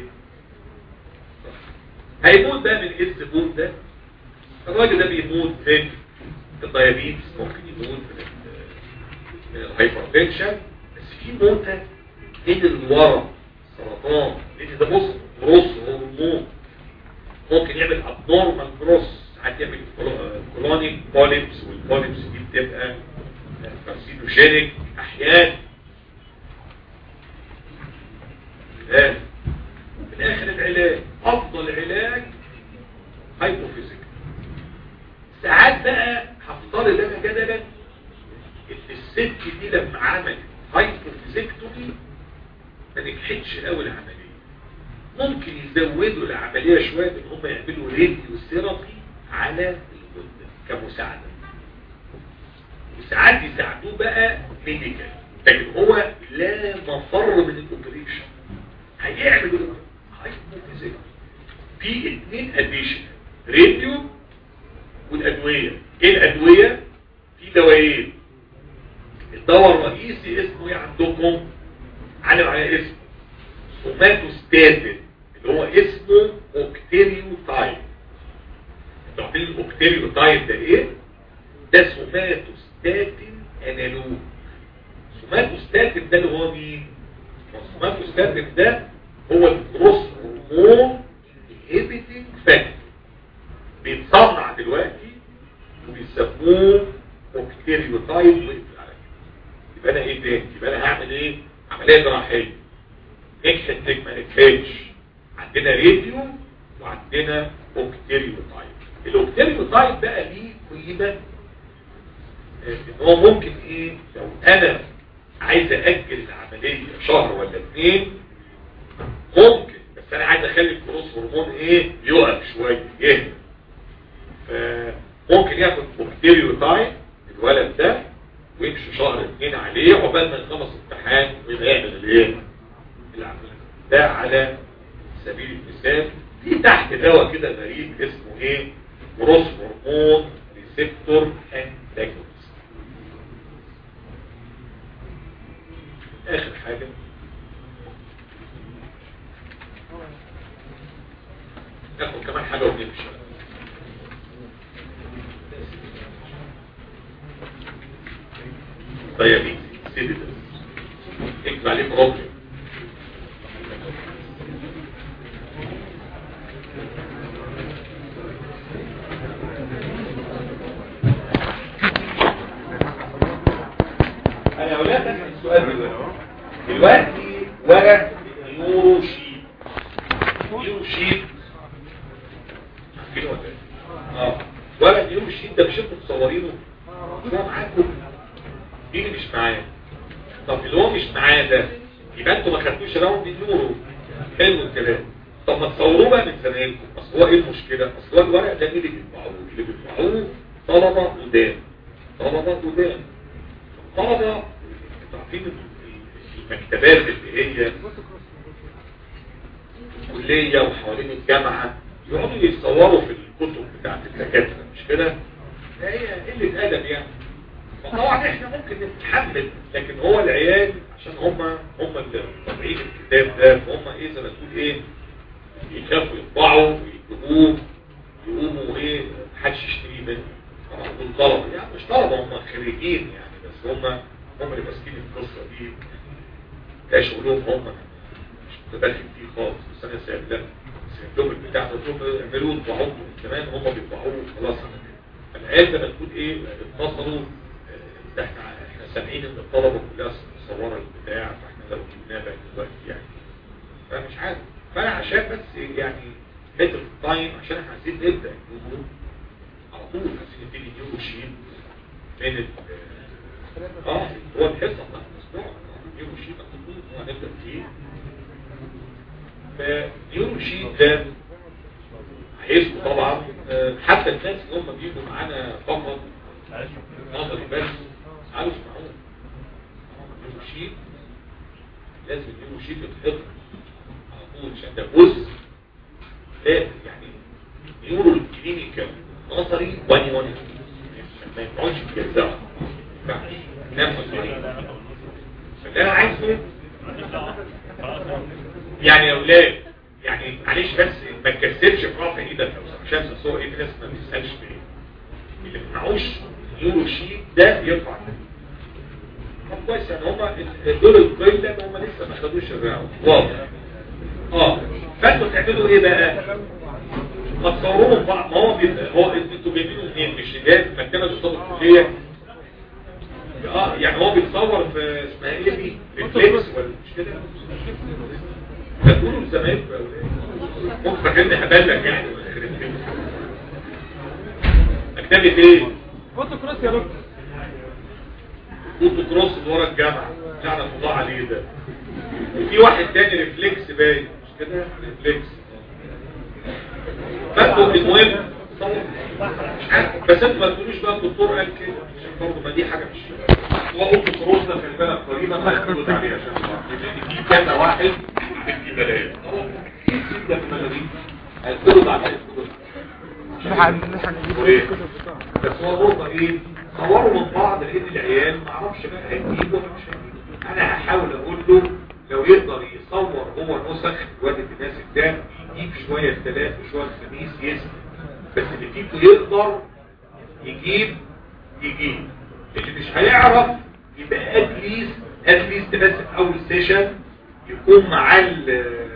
هيموت بقى من ايه الزبون ده الراجل ده بيموت من الديابيتس ممكن يموت من من الهايبرتنشن بس في موتة من الورم سرطان لان ده بص جروس هرمون ممكن يعمل ابنورمال جروس ساعات يعمل كولونيك بوليبس والبوليبس دي بتبقى كارسينوجينيك احيانا الان في الاخر العلاج افضل علاج هايبوفيزيك ساعات بقى هفترض انا جدلا ان الست دي لما عملت هايبوفيزيكتومي ما نجحتش قوي العمليه ممكن يزودوا العمليه شويه ان هم يعملوا راديو ثيرابي على الغده كمساعده وساعات يساعدوه بقى ميديكال لكن هو لا مفر من الاوبريشن هيعمل هايبوفيزيكتومي في اثنين اديشن راديو والادويه ايه الادويه في دوايين الدواء الرئيسي اسمه ايه عندكم علم على اسمه سوماتوستاتين اللي هو اسمه اوكتيريوتايب انتوا عارفين الاوكتيريوتايب ده ايه ده سوماتوستاتين انالوج سوماتوستاتين ده اللي هو مين السوماتوستاتين ده هو الجروس هرمون انهبيتنج فاكتور بيتصنع دلوقتي وبيسموه اوكتيريوتايب ويقفل على كده يبقى انا ايه تاني يبقى انا هعمل ايه عمليه جراحيه نجحت ما نجحتش عندنا راديو وعندنا اوكتيريوتايب الاوكتيريوتايب بقى ليه قيمه ان هو ممكن ايه لو انا عايز اجل العمليه شهر ولا اثنين ممكن بس انا عايز اخلي الكروس هرمون ايه يقف شويه يهدى فممكن ياخد بكتيريوتايب الولد ده ويمشي شهر اتنين عليه عقبال ما يخلص امتحان ويبقى يعمل الايه العمليه ده على سبيل المثال في تحت دواء كده غريب اسمه ايه جروس هرمون ريسبتور انتاجونست اخر حاجه ناخد كمان حاجه ونمشي طيب سيدي ده اكتب عليه بروبلم انا يا اولاد اسال السؤال دلوقتي دلوقتي ورق نيورو شيت نيورو شيت عارفينه ولا ايه؟ اه ورق نيورو شيت ده مش انتوا متصورينه ده معاكم مين اللي مش معاه طب اللي هو مش معاه ده يبقى انتوا ما خدتوش راوند النورو حلو الكلام طب ما تصوروه بقى من زمايلكم اصل هو ايه المشكله اصل هو الورق ده مين اللي بيطبعوه اللي بيطبعوه طلبه قدام طلبه قدام طلبه عارفين المكتبات اللي هي الكليه وحوالين الجامعه يقعدوا يتصوروا في الكتب بتاعت الدكاتره مش كده؟ هي قله ادب يعني فطبعا احنا ممكن نتحمل لكن هو العيال عشان هم هم اللي طابعين الكتاب ده فهم ايه زي ما تقول ايه يخافوا يطبعوا ويكتبوه يقوموا ايه محدش يشتري منه طبعا دول طلبه يعني مش طلبه هم خريجين يعني بس هم هم اللي ماسكين القصه دي ده شغلهم هم مش متدخل فيه خالص بس انا سايب لهم سايب لهم البتاع ده دول اعملوه اطبعوه كمان هم بيطبعوه خلاص على كده العيال زي ما تقول ايه اتصلوا ده احنا احنا سامعين ان الطلبه كلها مصوره البتاع فاحنا لو جبناه بقى دلوقتي يعني فانا مش عارف فانا عشان بس يعني حته التايم عشان احنا عايزين نبدا النيورو على طول عايزين نبتدي نيورو شيت من ال اه هو الحصه بتاعت الاسبوع نيورو شيت على طول هو هنبدا فيه فنيورو شيت ده هيسكوا طبعا حتى الناس اللي هم بيجوا معانا فقط نظري بس عاوز معقول النيوروشيت لازم النيوروشيت يتحط على طول عشان ده جزء لا يعني نيورو الكلينيكال نظري واني واني ما ينفعوش يتجزأوا نعم فاللي انا عايزه يعني يا اولاد يعني معلش بس ما تكسرش في رفع ايدك عشان تصور ايه الناس ما تسالش في ايه اللي معهوش يورو شيت ده يرفع طب كويس يعني هم دول القله هم لسه ما خدوش الراوند واضح اه فانتوا تعملوا ايه بقى ما تصوروهم بعض ما هو بيبقى هو انتوا جايبينه منين مش جايب مكتبه قصاد الكليه اه يعني هو بيتصور في اسمها ايه دي ريفلكس ولا مش كده تقولوا لزمايلكم يا ولاد ممكن فاكرني هبلك يعني مكتبه ايه فوتو كروس يا دكتور فوتو كروس اللي ورا الجامعه لعنه الله عليه ده وفي واحد تاني ريفلكس باين مش كده ريفلكس فانتوا المهم مش عارف بس انتوا ما تقولوش بقى الدكتور قال كده عشان برضه ما دي حاجه مش هو فوتو كروس ده خلي بالك قريبا ما تقولوا عليه عشان لان في كذا واحد في بلايا ده في الملايين هيقولوا على الكتب وايه بس هو برضه ايه صوروا من بعض لان العيال ما اعرفش بقى هيجيبوا ولا مش هيجيبوا انا هحاول اقول له لو يقدر يصور هو نسخ الواد الناسك ده يجيب شويه الثلاث وشويه الخميس يسمع بس اللي فيكم يقدر يجيب يجيب اللي مش هيعرف يبقى اتليست اتليست بس في اول سيشن يكون معاه ال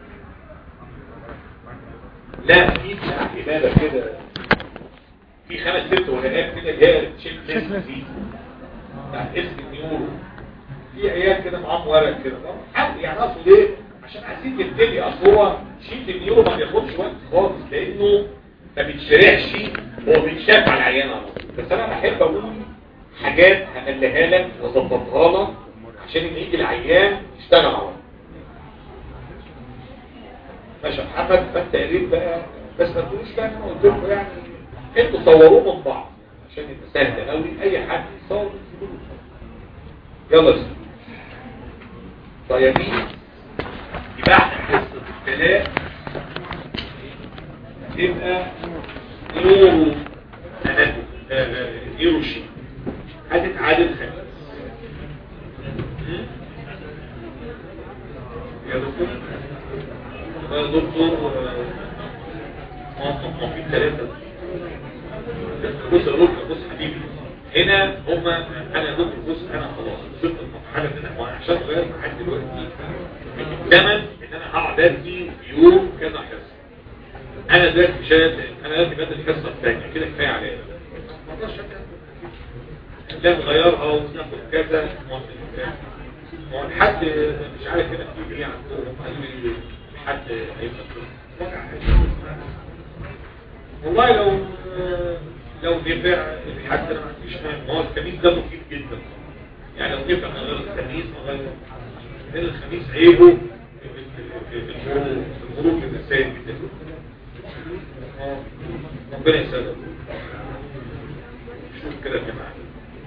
لا في عباده كده في خمس ست ورقات كده اللي هي تشيك ليست دي بتاع اسم النيورو في عيال كده معاهم ورق كده حاول يعني اقصد ايه عشان عايزين نبتدي اصل هو شيت النيورو ما بياخدش وقت خالص لانه ما بيتشرحش هو بيتشاف على العيان على طول بس انا بحب اقول حاجات همليها لك واظبطها لك عشان لما يجي العيان يشتغل على طول ماشي يا محمد فانت قريب بقى بس ما تقولوش بقى انا قلت لكم يعني انتوا صوروه من بعض عشان يبقى سهل قوي اي حد يصور يلا يا سيدي طيبين يبقى احنا قصه الكلام تبقى نورو اناتومي هيروشيما هتتعادل خمس يا دكتور يا دكتور ما في ثلاثة بص يا دكتور بص حبيبي هنا هما انا يا دكتور بص انا خلاص وصلت لمرحله ان انا عشان اغير معاك دلوقتي الثمن ان انا هقعد ادي في يوم كذا حصه انا دلوقتي شايف انا دلوقتي بدي الحصه الثانيه كده كفايه عليا ما اقدرش لا نغيرها وناخد كذا ما هو الحد مش عارف هنا في ايه عندهم قال لي الحد هيبقى والله لو لو نفع الحد انا ما عنديش مانع ما هو الخميس ده مفيد جدا يعني لو نفع من غير الخميس من غير لان الخميس عيبه في الخروج في الخروج للمسائل جدا ربنا يسلمك شوف كده يا جماعه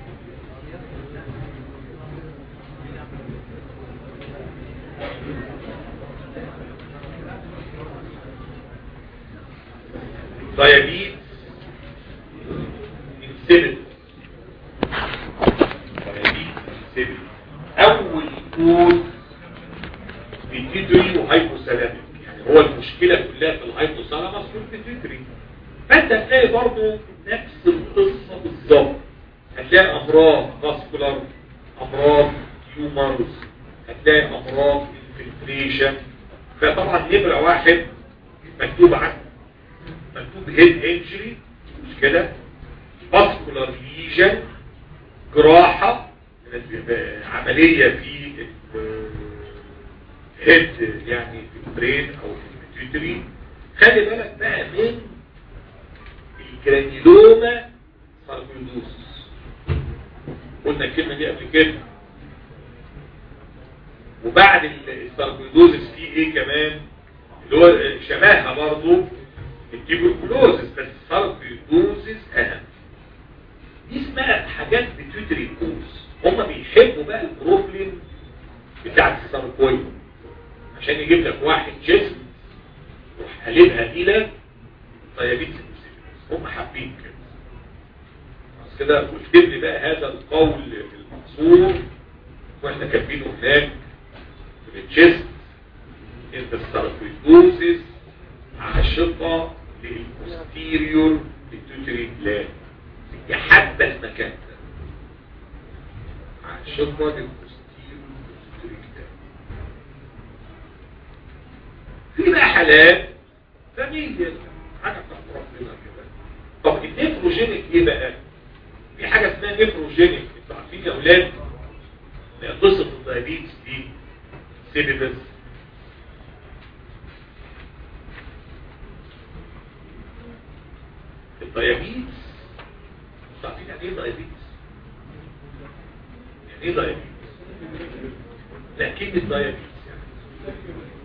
diabetes insipid diabetes insipid اول كود بيتيتري وهايبوثالاميك يعني هو المشكلة كلها في الهايبوثالامس والبيتيتري فانت هتلاقي برضه نفس القصة بالظبط هتلاقي امراض فاسكولار امراض تيومرز هتلاقي امراض انفلتريشن فطبعا نمرة واحد مكتوب عنه مكتوب هيد انجري مش كده فاسكولار ليجن جراحة عملية في هيد يعني في البرين او في البيتيوتري خلي بالك بقى من الجرانيلوما ساركويدوس قلنا الكلمة دي قبل كده وبعد الساركويدوزس في ايه كمان اللي هو شبهها برضو التيبركلوزس بس الساركويدوزس اهم دي اسمها حاجات بتوتري كوز هم بيحبوا بقى البروفلين بتاعت الساركويد عشان يجيب لك واحد جسم يروح قلبها الى طيابيت هم حابين كده بس كده واكتب لي بقى هذا القول المقصور واحنا كاتبينه هناك في الجسم ان الساركويدوزس عاشقة للبوستيريور بيتوتري جلاند يحب المكان ده عاشقة للبوستيريور بيتوتري جلاند في بقى حالات فاميليا حاجة بتاعت ربنا كده طب النيفروجينيك ايه بقى في حاجة اسمها نيفروجينيك انتوا عارفين يا اولاد قصة الدايابيتس دي سيليبس الدايابيتس عارفين يعني ايه دايابيتس يعني ايه دايابيتس لا كلمة دايابيتس يعني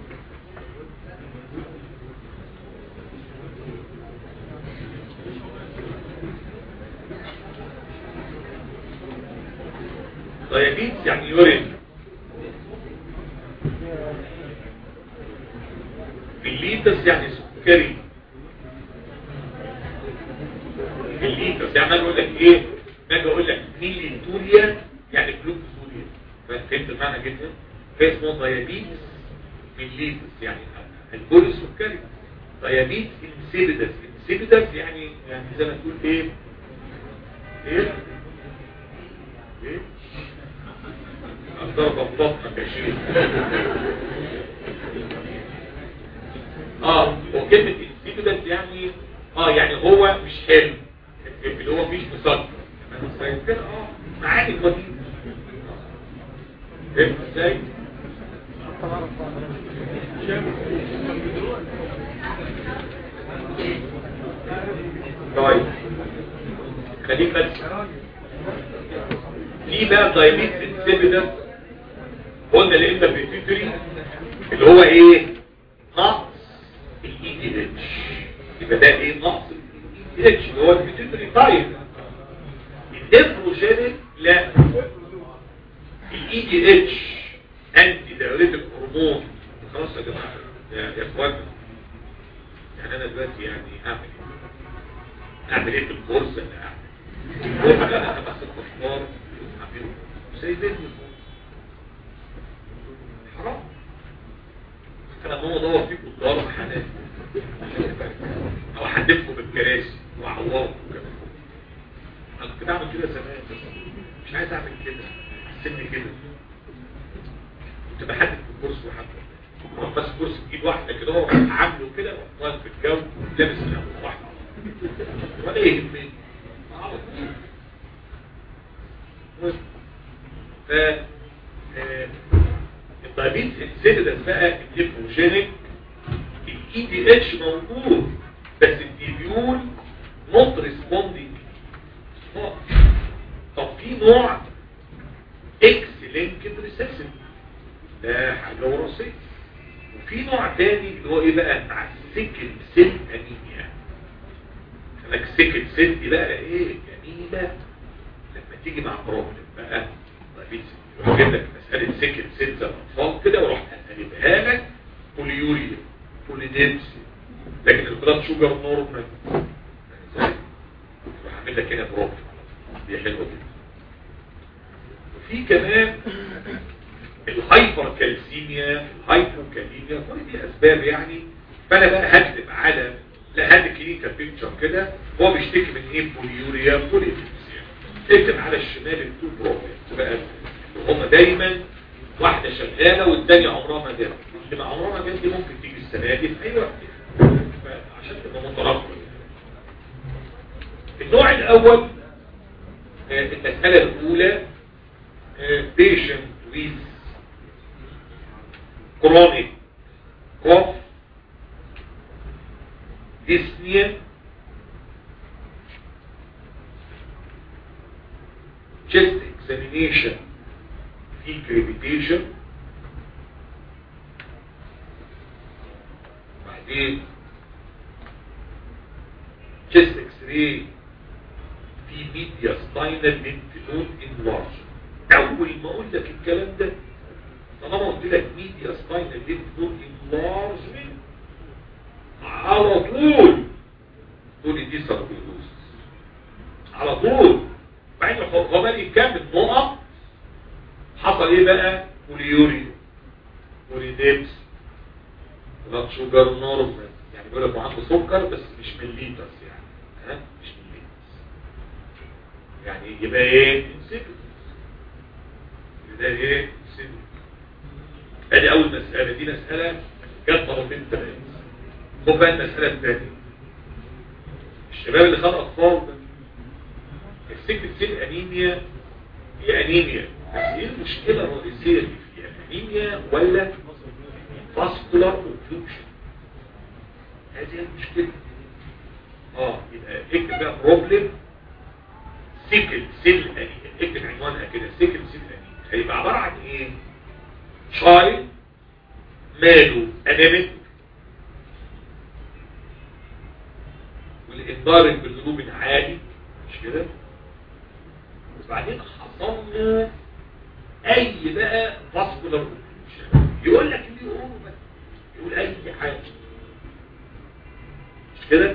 دايابيتس يعني يورين الليتس يعني سكري الليتس يعني انا اقول لك ايه باجي اقول لك ميليتوريا يعني جلوكوزوريا فهمت المعنى جدا فاسمه دايابيتس ميليتس يعني البول السكري دايابيتس انسيبيدس انسيبيدس يعني يعني زي ما تقول ايه ايه ايه ضربة بطنك يا شيخ اه وكلمة انسيبيدنت يعني اه يعني هو مش حلو اللي هو مش مسكر كده اه معاني قديمة فهمت ازاي؟ طيب خليك بس في بقى دايبيت انسيبيدنت قلنا اللي انت بيتيتري اللي هو ايه نقص الاي دي اتش يبقى ده ايه نقص الاي دي اتش اللي هو البيتيتري تايب النيفروجينيك لا الاي دي اتش انتي دايوريتك هرمون خلاص يا جماعه يا يا اخوانا يعني انا دلوقتي يعني اعمل ايه اعمل ايه في الكورس اللي اعمل انا خمس ست افكار عاملين سايبيني حرام انا ماما دور فيكم الدار حلال او حدفكم بالكراسي واعوركم كمان انا كنت بعمل كده زمان بس مش عايز اعمل كده سن كده كنت بحدف في الكرسي وحدف بس كرسي بايد واحده كده هو عامله كده واقف في الجو لابس الهواء واحده ولا يهمني على طول ف الدايبيتس انسيدنس بقى الليبوجينيك الاي دي اتش موجود بس الديبيول نوت ريسبوندينج طب في نوع اكس لينكد ريسيسيف ده حاجه وراثيه وفي نوع تاني اللي هو ايه بقى مع السكن سيل انيميا لك سكن سيل دي بقى ايه جميله لما تيجي مع بروبلم بقى دايبيتس يروح جايب لك مساله سكن سيل زي الاطفال كده واروح قلبها لك بوليوريا بوليديبسي لكن البلاد شوجر نورمال ازاي؟ يروح عامل لك هنا بروبلم دي حلوه جدا وفي كمان الهايبر كالسيميا الهايبوكاليميا كل دي اسباب يعني فانا بقى هكتب على لا هات كلينيكال بيكتشر كده هو بيشتكي من ايه بوليوريا بوليديبسيا اكتب على الشمال التو بروبلم بقى هم دايما واحده شغاله والثانيه عمرها ما جت اللي عمرها ما جت دي ممكن تيجي السنه دي في اي وقت عشان تبقى مترقب النوع الاول المساله الاولى patient with chronic cough dyspnea chest examination في crepitation بعدين chest x-ray في ميديا سباينال لينفنود انلارج اول ما اقول لك الكلام ده طالما قلت لك ميديا سباينال لينفنود انلارجمنت على طول تقول لي دي ساركويدوز على طول بعدين هو بقى يكمل نقط حصل ايه بقى بوليوري بوليديبس بلاد شوجر نورمال يعني بيقول لك عنده سكر بس مش مليترز يعني ها مش مليترز يعني يبقى ايه انسيبل يبقى ايه انسيبل ادي اول مسألة دي مسألة جت مرتين ثلاثة خد بقى المسألة الثانية الشباب اللي خد اطفال ده السكت سيل انيميا هي انيميا بس ايه المشكلة الرئيسية اللي فيها انيميا ولا فاسكولار اوبلوشن هذه هي المشكلة اه يبقى اكتب بقى بروبلم سيكل سيل انيميا اكتب عنوانها كده سيكل سيل انيميا هيبقى عبارة عن ايه شايل ماله انيميك والإنذار بالقلوب عالي مش كده وبعدين حصل له اي بقى فاسكولار يقول لك اللي يقوله بس يقول اي حاجه مش كده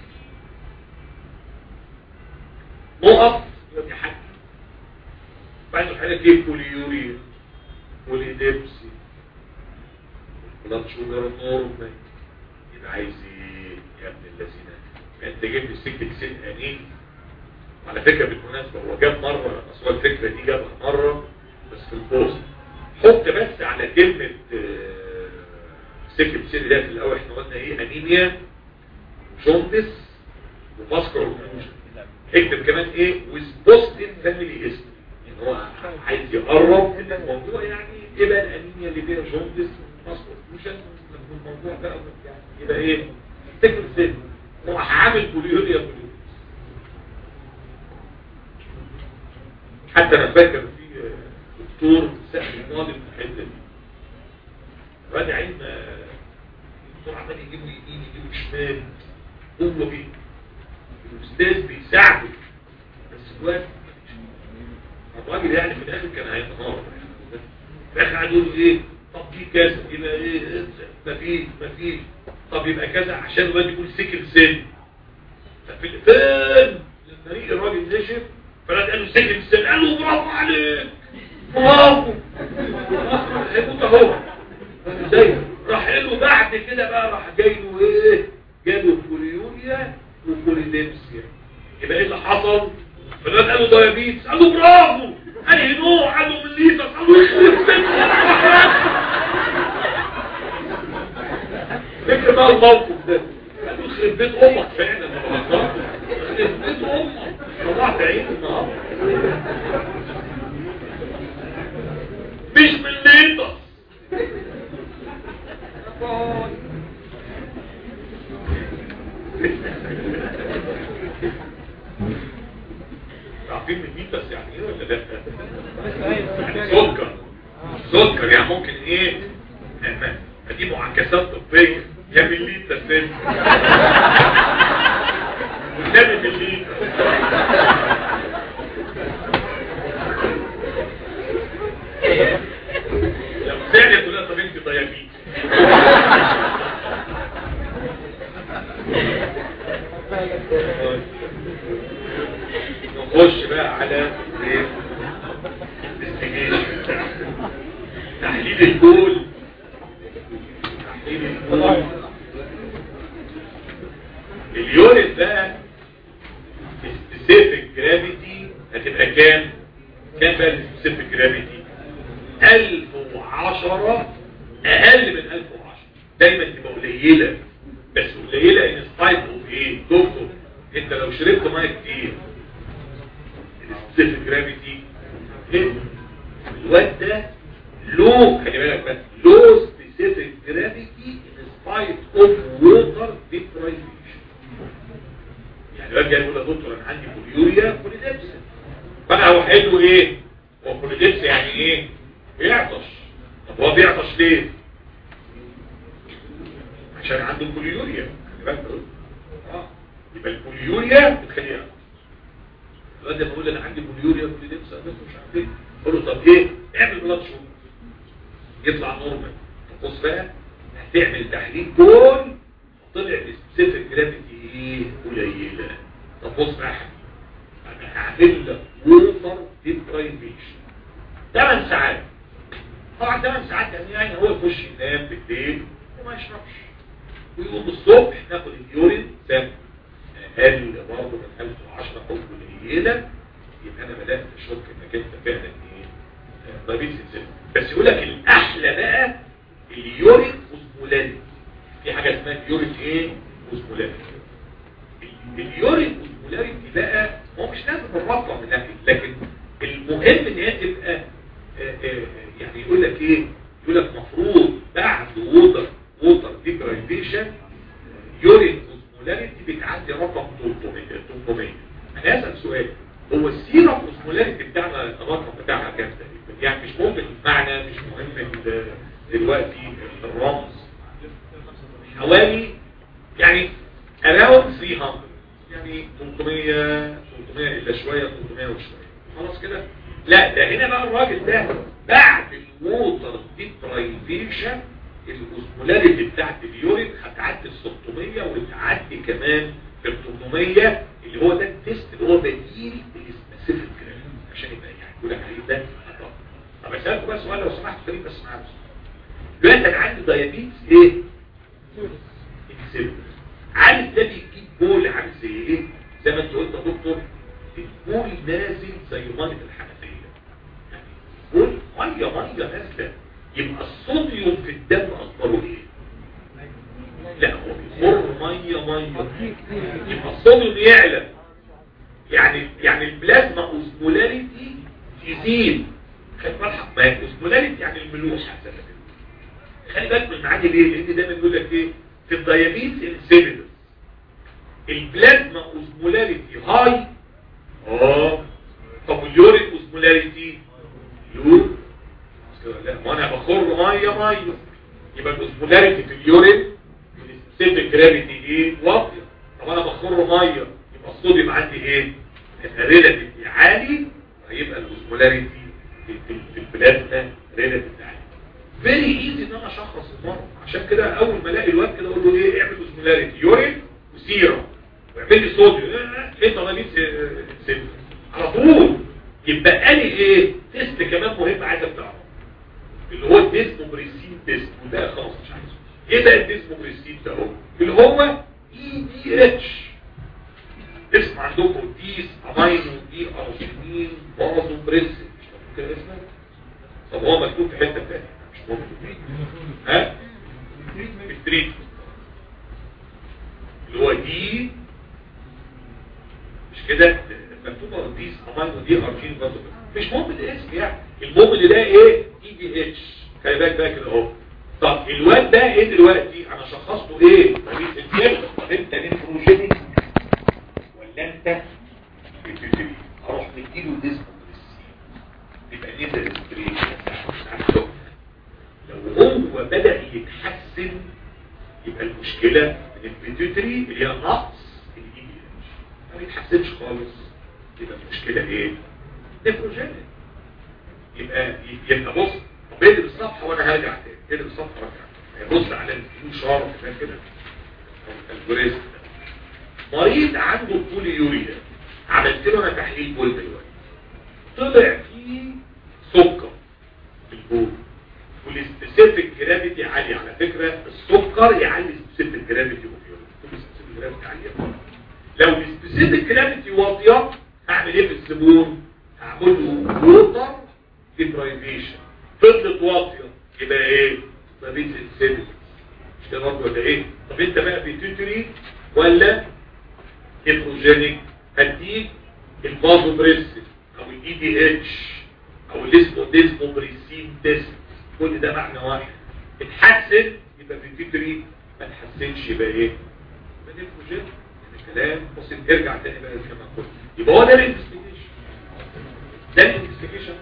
نقف يبقى حاجه بعد حاجه كيف بوليوريا بوليديبسي بلاد شوجر نورمال يبقى عايز ايه يا ابن الذين انت جبت سكه سن انين على فكرة بالمناسبة هو جاب مرة بس هو الفكرة دي جابها مرة بس في البوست حط بس على كلمة سكة سن ده في الأول احنا قلنا ايه انيميا جوندس وماسكر اوكلوجن اكتب كمان ايه with positive family history يعني هو عايز يقرب ان الموضوع يعني ايه بقى الانيميا اللي فيها جوندس وماسكر اوكلوجن الموضوع بقى يعني يبقى ايه سكة سن هو عامل بوليوريا بوليوريا حتى انا فاكر في دكتور سأل الماضي في الحته دي راجع علم الدكتور عمال يجيبه يمين يجيبه شمال هو بيه الاستاذ بيساعده بس الوقت الراجل يعني في الاخر كان هينهار في الاخر قعد يقول ايه طب في كذا يبقى ايه مفيش مفيش طب يبقى كذا عشان الواد يكون سكر سن فين الطريق الراجل نشف فلا قال له سجن السن قال له برافو عليك برافو هيموت اهو ازاي راح له بعد كده بقى راح جاي له ايه جاله كوليوريا وكوليديمسيا يبقى ايه اللي حصل فالواد قال له دايابيتس قال له برافو اي نوع قال له مليتس قال له يخرب بيت فكر بقى الموقف ده قال له يخرب بيت امك فعلا يخرب بيت امك طلعت عين النهارده مش مليتس عارفين من مين بس يعني ايه ولا لا يعني سكر سكر يعني ممكن ايه ما دي معاكسات طبيه يا مليتر سن والنبي مليتر لو زعلت تقول لها طب انت ضيابيت نخش بقى على ايه investigation. تحليل البول تحليل البول اليونت بقى specific gravity هتبقى كام كام بقى specific gravity 1010 اقل من 1010 دايما تبقى قليله بس قليله ان سبايك اوف ايه دكتور انت لو شربت ميه كتير السبيسيفيك جرافيتي الواد ده لو خلي بالك بس لو سبيسيفيك جرافيتي ان سبايك اوف ووتر ديبرايفيشن يعني الواد جاي يقول يا دكتور انا عندي بوليوريا بوليدبس فانا هو حلو ايه هو بوليدبس يعني ايه بيعطش طب هو بيعطش ليه عشان عنده البوليوريا خلي بالك اه يبقى البوليوريا بتخليه يعطش الواد لما يقول انا عندي بوليوريا بوليدبس بس مش عارف ايه قول له طب ايه اعمل بلاد شوت يطلع نورمال بص بقى هتعمل تحليل كل طلع السبيسيفيك جرافيتي ايه قليله طب بص بقى انا هعمل لك ووتر ديبرايفيشن 8 ساعات طبعا 8 ساعات يعني, يعني هو يخش ينام بالليل وما يشربش ويقوم الصبح ناخد اليورين سام اقل برضه من 1010 حب قليله يبقى انا بدات اشك انك انت فعلا ايه دايبيتس بس يقول لك الاحلى بقى اليورين اوزمولاريتي في حاجه اسمها اليورين ايه اوزمولاريتي اليورين اوزمولاريتي بقى هو مش لازم الرقم من ناحيه لكن المهم ان هي تبقى آه، آه، يعني يقول لك ايه يقول لك مفروض بعد ووتر ووتر ديبرايفيشن يورين اوزمولاريتي بتعدي رقم 300 300 انا اسال سؤال هو السيرم اوزمولاريتي بتاعنا الرقم بتاعها كام تقريبا يعني مش مهم المعنى مش مهم ال- دلوقتي الرمز حوالي يعني around 300 يعني 300 300 الا شويه 300 وشويه خلاص كده لا ده هنا بقى الراجل ده بعد الووتر ديبرايفيشن الاوزمولاريتي بتاعت اليورين هتعدي ال 600 وتعدي كمان ال 800 اللي هو ده التيست اللي هو بديل للسبيسيفيك عشان يبقى يعني يقول لك عليه ده خطأ. طب اسالكم بقى سؤال لو سمحت فريق بس معايا دلوقتي انا عندي دايابيتس ايه؟ انسولين عارف ده بيجيب بول عامل زي ايه؟ زي ما انت قلت يا دكتور البول نازل زي ميه الحنفيه يعني بول ميه ميه نازله يبقى الصوديوم في الدم اخباره ايه؟ لا هو بيمر ميه ميه يبقى الصوديوم يعلى يعني يعني البلازما اوزمولاريتي تزيد خلي بالك ما هي اوزمولاريتي يعني الملوحه زي ما بيقولوا. خلي بالك من المعاني ليه لان دايما يقول لك ايه في الديابيتس انسيبيدس البلازما اوزمولاريتي هاي اه طب اليورين اوزمولاريتي لو لا ما انا بخر ميه ميه يبقى الاوزمولاريتي في اليورين السبيسيفيك جرافيتي ايه واطيه طب انا بخر ميه يبقى الصوديوم عندي ايه ريلاتيف عالي هيبقى الاوزمولاريتي في, في, في البلازما ريلاتيف عالي فيري ايزي ان انا اشخص المرض عشان كده اول ما الاقي الواد كده اقول له ايه اعمل اوزمولاريتي يورين وسيرم ويعمل لي صوديوم انت رميت سن على طول يبقى لي ايه تيست كمان مهم عايزك تعرف اللي هو الديسموبريسين تيست وده خلاص مش عايزه ايه بقى الديسموبريسين ده هو اللي هو اي دي اتش اسم عندكم ديس امينو دي ارجينين بازو بريس مش ممكن اسمه طب هو مكتوب في حته ثانيه مش ممكن ها التريتمنت اللي هو دي مش كده مكتوبه ديس امينو دي ارجين بازو بريس مش مهم الاسم يعني المهم اللي ده ايه اي دي اتش خلي بالك بقى كده اهو طب الواد ده ايه دلوقتي انا شخصته ايه مريض الجلد طب انت نيفروجينيك ولا انت بتدري اروح مديله ديسك يبقى نزل ستريت لو هو بدأ يتحسن يبقى المشكلة من البيتوتري اللي هي نقص الاي دي اتش ما بيتحسنش خالص يبقى المشكلة ايه؟ نيفروجينيك يبقى يبقى بص طب اقلب الصفحة وانا هرجع تاني اقلب الصفحة وارجع بص على الفيو شارب كمان كده الجوريزم مريض عنده بوليوريا عملت له انا تحليل بول دلوقتي طلع فيه سكر في البول والسبيسيفيك جرافيتي عالية على فكرة السكر يعلي السبيسيفيك جرافيتي السبيسيفيك جرافيتي عالية لو السبيسيفيك جرافيتي واطية هعمل ايه في الزبون هعمل له ووتر ديبرايفيشن فضلت واطية يبقى ايه ما بين السبيسيفيك مش كده برضه ولا ايه طب انت بقى بيتوتري ولا هيدروجينيك هديك الفازو بريسل او الاي دي اتش او الاسمو ديسمو بريسين تيست كل ده معنى واحد اتحسن يبقى بيتوتري ما اتحسنش يبقى ايه يبقى هيدروجينيك يعني كلام بسيط ارجع تاني بقى كما قلت يبقى هو ده الانفستيجيشن ده الانفستيجيشن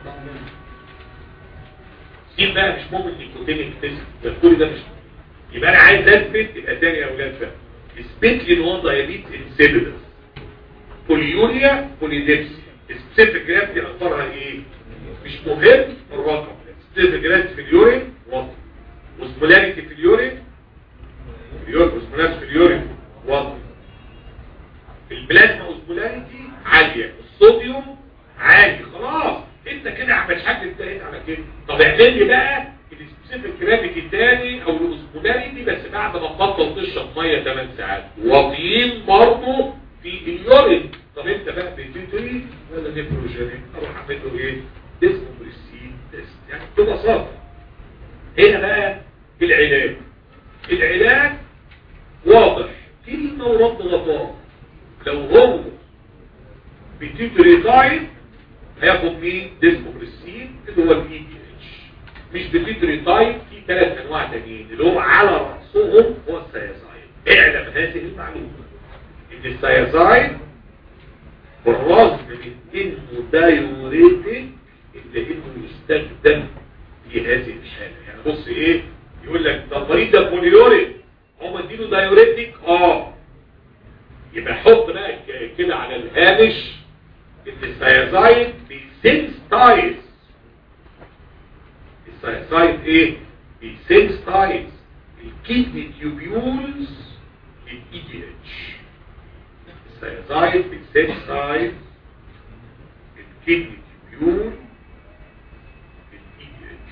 سيب بقى مش مهم النيكوتينيك تيست ده كل ده مش يبقى انا عايز اثبت يبقى تاني يا اولاد بقى اثبت لي ان هو دايابيت انسيبيدس بوليوريا بوليديبسي سبيسيفيك جرافيتي اخبارها ايه مش مهم الرقم سبيسيفيك جرافيتي في اليورين واطي وسمولاريتي في اليورين وسمولاريتي في اليورين واطي البلازما اوسمولاريتي عاليه الصوديوم عالي خلاص انت كده عمل حاجه انتهيت على كده طب اعمل لي بقى السبيسيفيك جرافيتي الثاني او الاوسمولاريتي بس بعد ما تبطل تشرب ميه 8 ساعات واطيين برضه في اليورين طب انت بقى بتدري ولا نيفروجينيك اروح اعمل له ايه ديسموبريسين تيست يعني ببساطه هنا بقى العلاج العلاج واضح كلمه ورد غطاء لو هو بتدري تايب هياخد مين ديسموبريسين اللي هو الاي دي اتش مش بتدري تايب في ثلاث انواع تانيين اللي هو على راسهم هو السياسايد اعلم هذه المعلومه ان السياسايد بالرغم من انه دايوريتك الا انه يستخدم في هذه الحاله يعني بص ايه يقول لك ده المريض ده بوليوريك هم اديله دايوريتك اه يبقى حط بقى كده على الهامش ان السياسايد بيسنستايز السياسايد ايه بيسنستايز الكيدني تيوبيولز للاي دي اتش السيازايد بتسنسايز الكدني تيبيول الاي دي اتش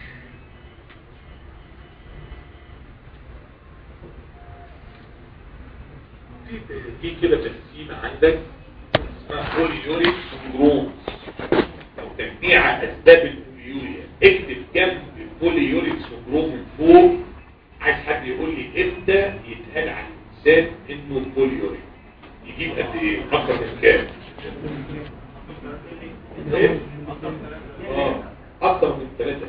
في كده تقسيمه عندك اسمها بوليوريك سندروم او تجميع اسباب البوليوريا اكتب جنب البوليوريك سندروم من فوق عايز حد يقول لي امتى يتقال عن الانسان انه بوليوريك يجيب قد ايه اكتر من كام ايه اه اكتر من ثلاثة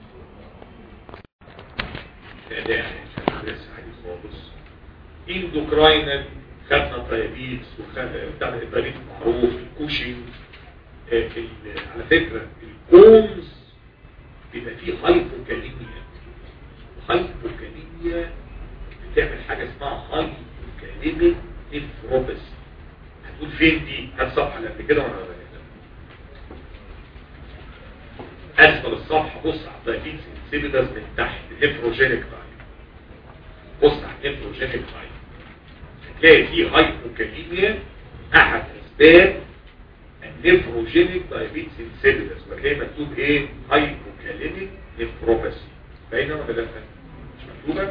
ده يعني لسه عادي خالص اندوكراينال خدنا الدايابيتس وخدنا بتاع الدايابيتس معروف الكوشنج آه على فكرة الكومز بيبقى فيه هايبوكاليميا هايبوكاليميا بتعمل حاجة اسمها هايبوكاليميك نيفروباثي هتقول فين دي هات الصفحه اللي قبل كده وانا اسفل الصفحه بص على الدايبيتس انسيبيدس من تحت نيفروجينيك تايب بص على النيفروجينيك تايب تلاقي فيه هايبوكاليميا احد اسباب النفروجينيك دايابيتس انسيبيدس وتلاقي مكتوب ايه هايبوكاليميك نفروباثي باينه ولا لا مش مكتوبه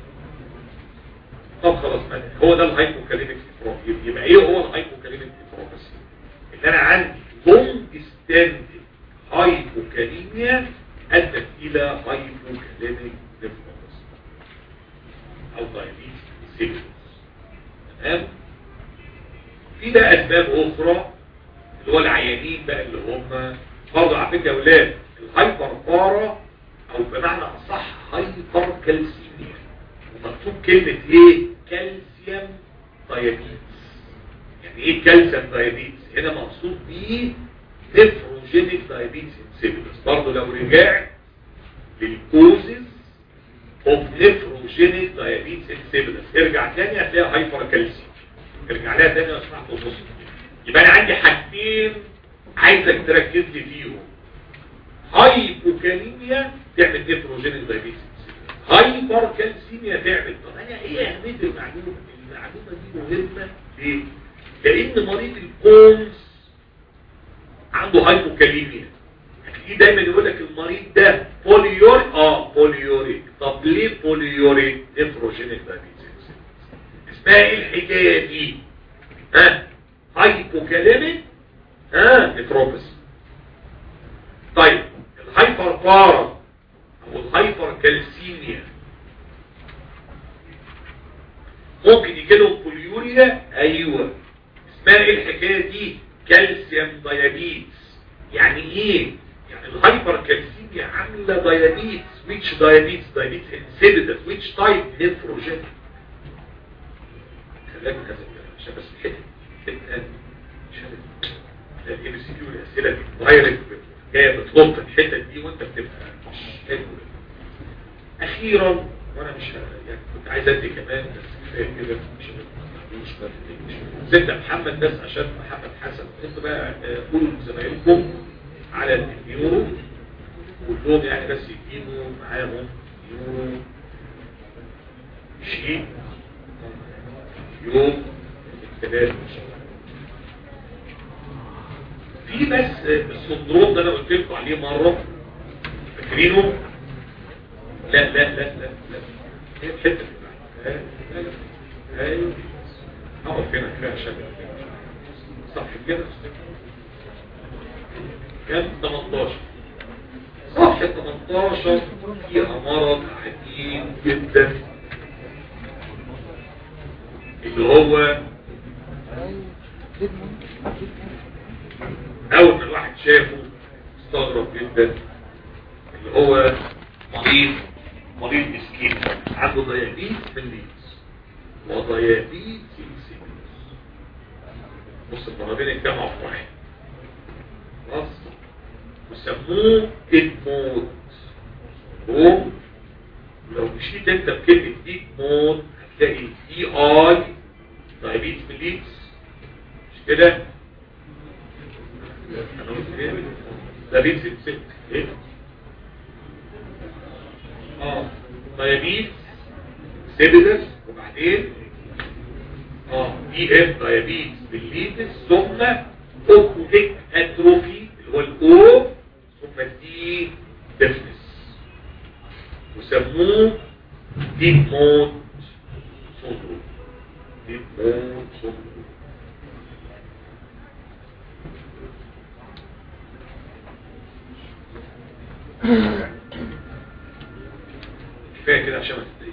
طب خلاص ما هو ده الهايبوكاليميك نفروباثي يبقى ايه هو الهايبوكاليميك نفروباثي ان انا عندي لونج ستاندنج هايبوكاليميا ادت الى هايبوكاليميك نفروباثي او دايابيتس انسيبيدس تمام في بقى اسباب اخرى اللي هو العيانين بقى اللي هم برضه على فكره يا اولاد الهايبر بارا او بمعنى اصح هايبر كالسيميا ومكتوب كلمه ايه كالسيوم دايابيتس يعني ايه كالسيوم دايابيتس هنا مقصود بيه نفروجينيك دايابيتس انسيبيدس برضه لو رجعت للكوزز اوف نفروجينيك دايابيتس انسيبيدس ارجع تاني هتلاقي هايبر كالسيوم ارجع لها تاني واسمع تبص يبقى انا عندي حاجتين عايزك تركز لي فيهم هايبوكاليميا تعمل نيتروجينيك دايابيتس هايبر كالسيميا تعمل طب انا ايه اهميه المعلومه المعلومه دي مهمه ليه لان مريض الكونز عنده هايبوكاليميا هتلاقيه دايما يقول لك المريض ده بوليوريك اه بوليوريك طب ليه بوليوريك نيتروجينيك دايابيتس اسمها ايه الحكايه دي ها هايبوكاليميك ها نتروبس طيب الهايبر بارا او الهايبر كالسيميا ممكن يجي لهم بوليوريا ايوه اسمها ايه الحكايه دي كالسيوم دايابيتس يعني ايه يعني الهايبر كالسيميا عامله دايابيتس which diabetes diabetes insipidus which type نفروجين خلاك كذا عشان بس الحته الحته عشان الام سي كيو الاسئله دي دايركت جايه بتلط الحته دي وانت بتبقى مش حلو اخيرا وانا مش يعني كنت عايز ادي كمان بس كفايه كده مش مش زدت محمد بس عشان محمد حسن انتوا بقى قولوا لزمايلكم على النيورو كلهم يعني بس يجيبوا معاهم يورو شيء يوم الثلاث في بس السندروم ده انا قلت لكم عليه مره فاكرينه لا لا لا لا لا هي الحته اللي لا لا ايوه اقف هنا كده عشان صح كده كام 18 صفحة 18 فيها مرض عديد جدا اللي هو اول ما الواحد شافه استغرب جدا اللي هو مريض مريض مسكين عنده ضيابيت مليس وضيابيت سيلسيلس بص المرضين اجتمعوا في واحد خلاص وسموه ديد مود هو لو مشيت انت بكلمة ديد مود هتلاقي دي اي دايابيت مليس مش كده انا قلت ايه دايابيت ست ايه اه دايابيت سيبيدس وبعدين اه دي اف دايابيت بالليتس ثم اوبتيك اتروفي اللي هو الاو ثم دي ديفنس وسموه ديب مود سندروم ديب مود سندروم كفايه كده عشان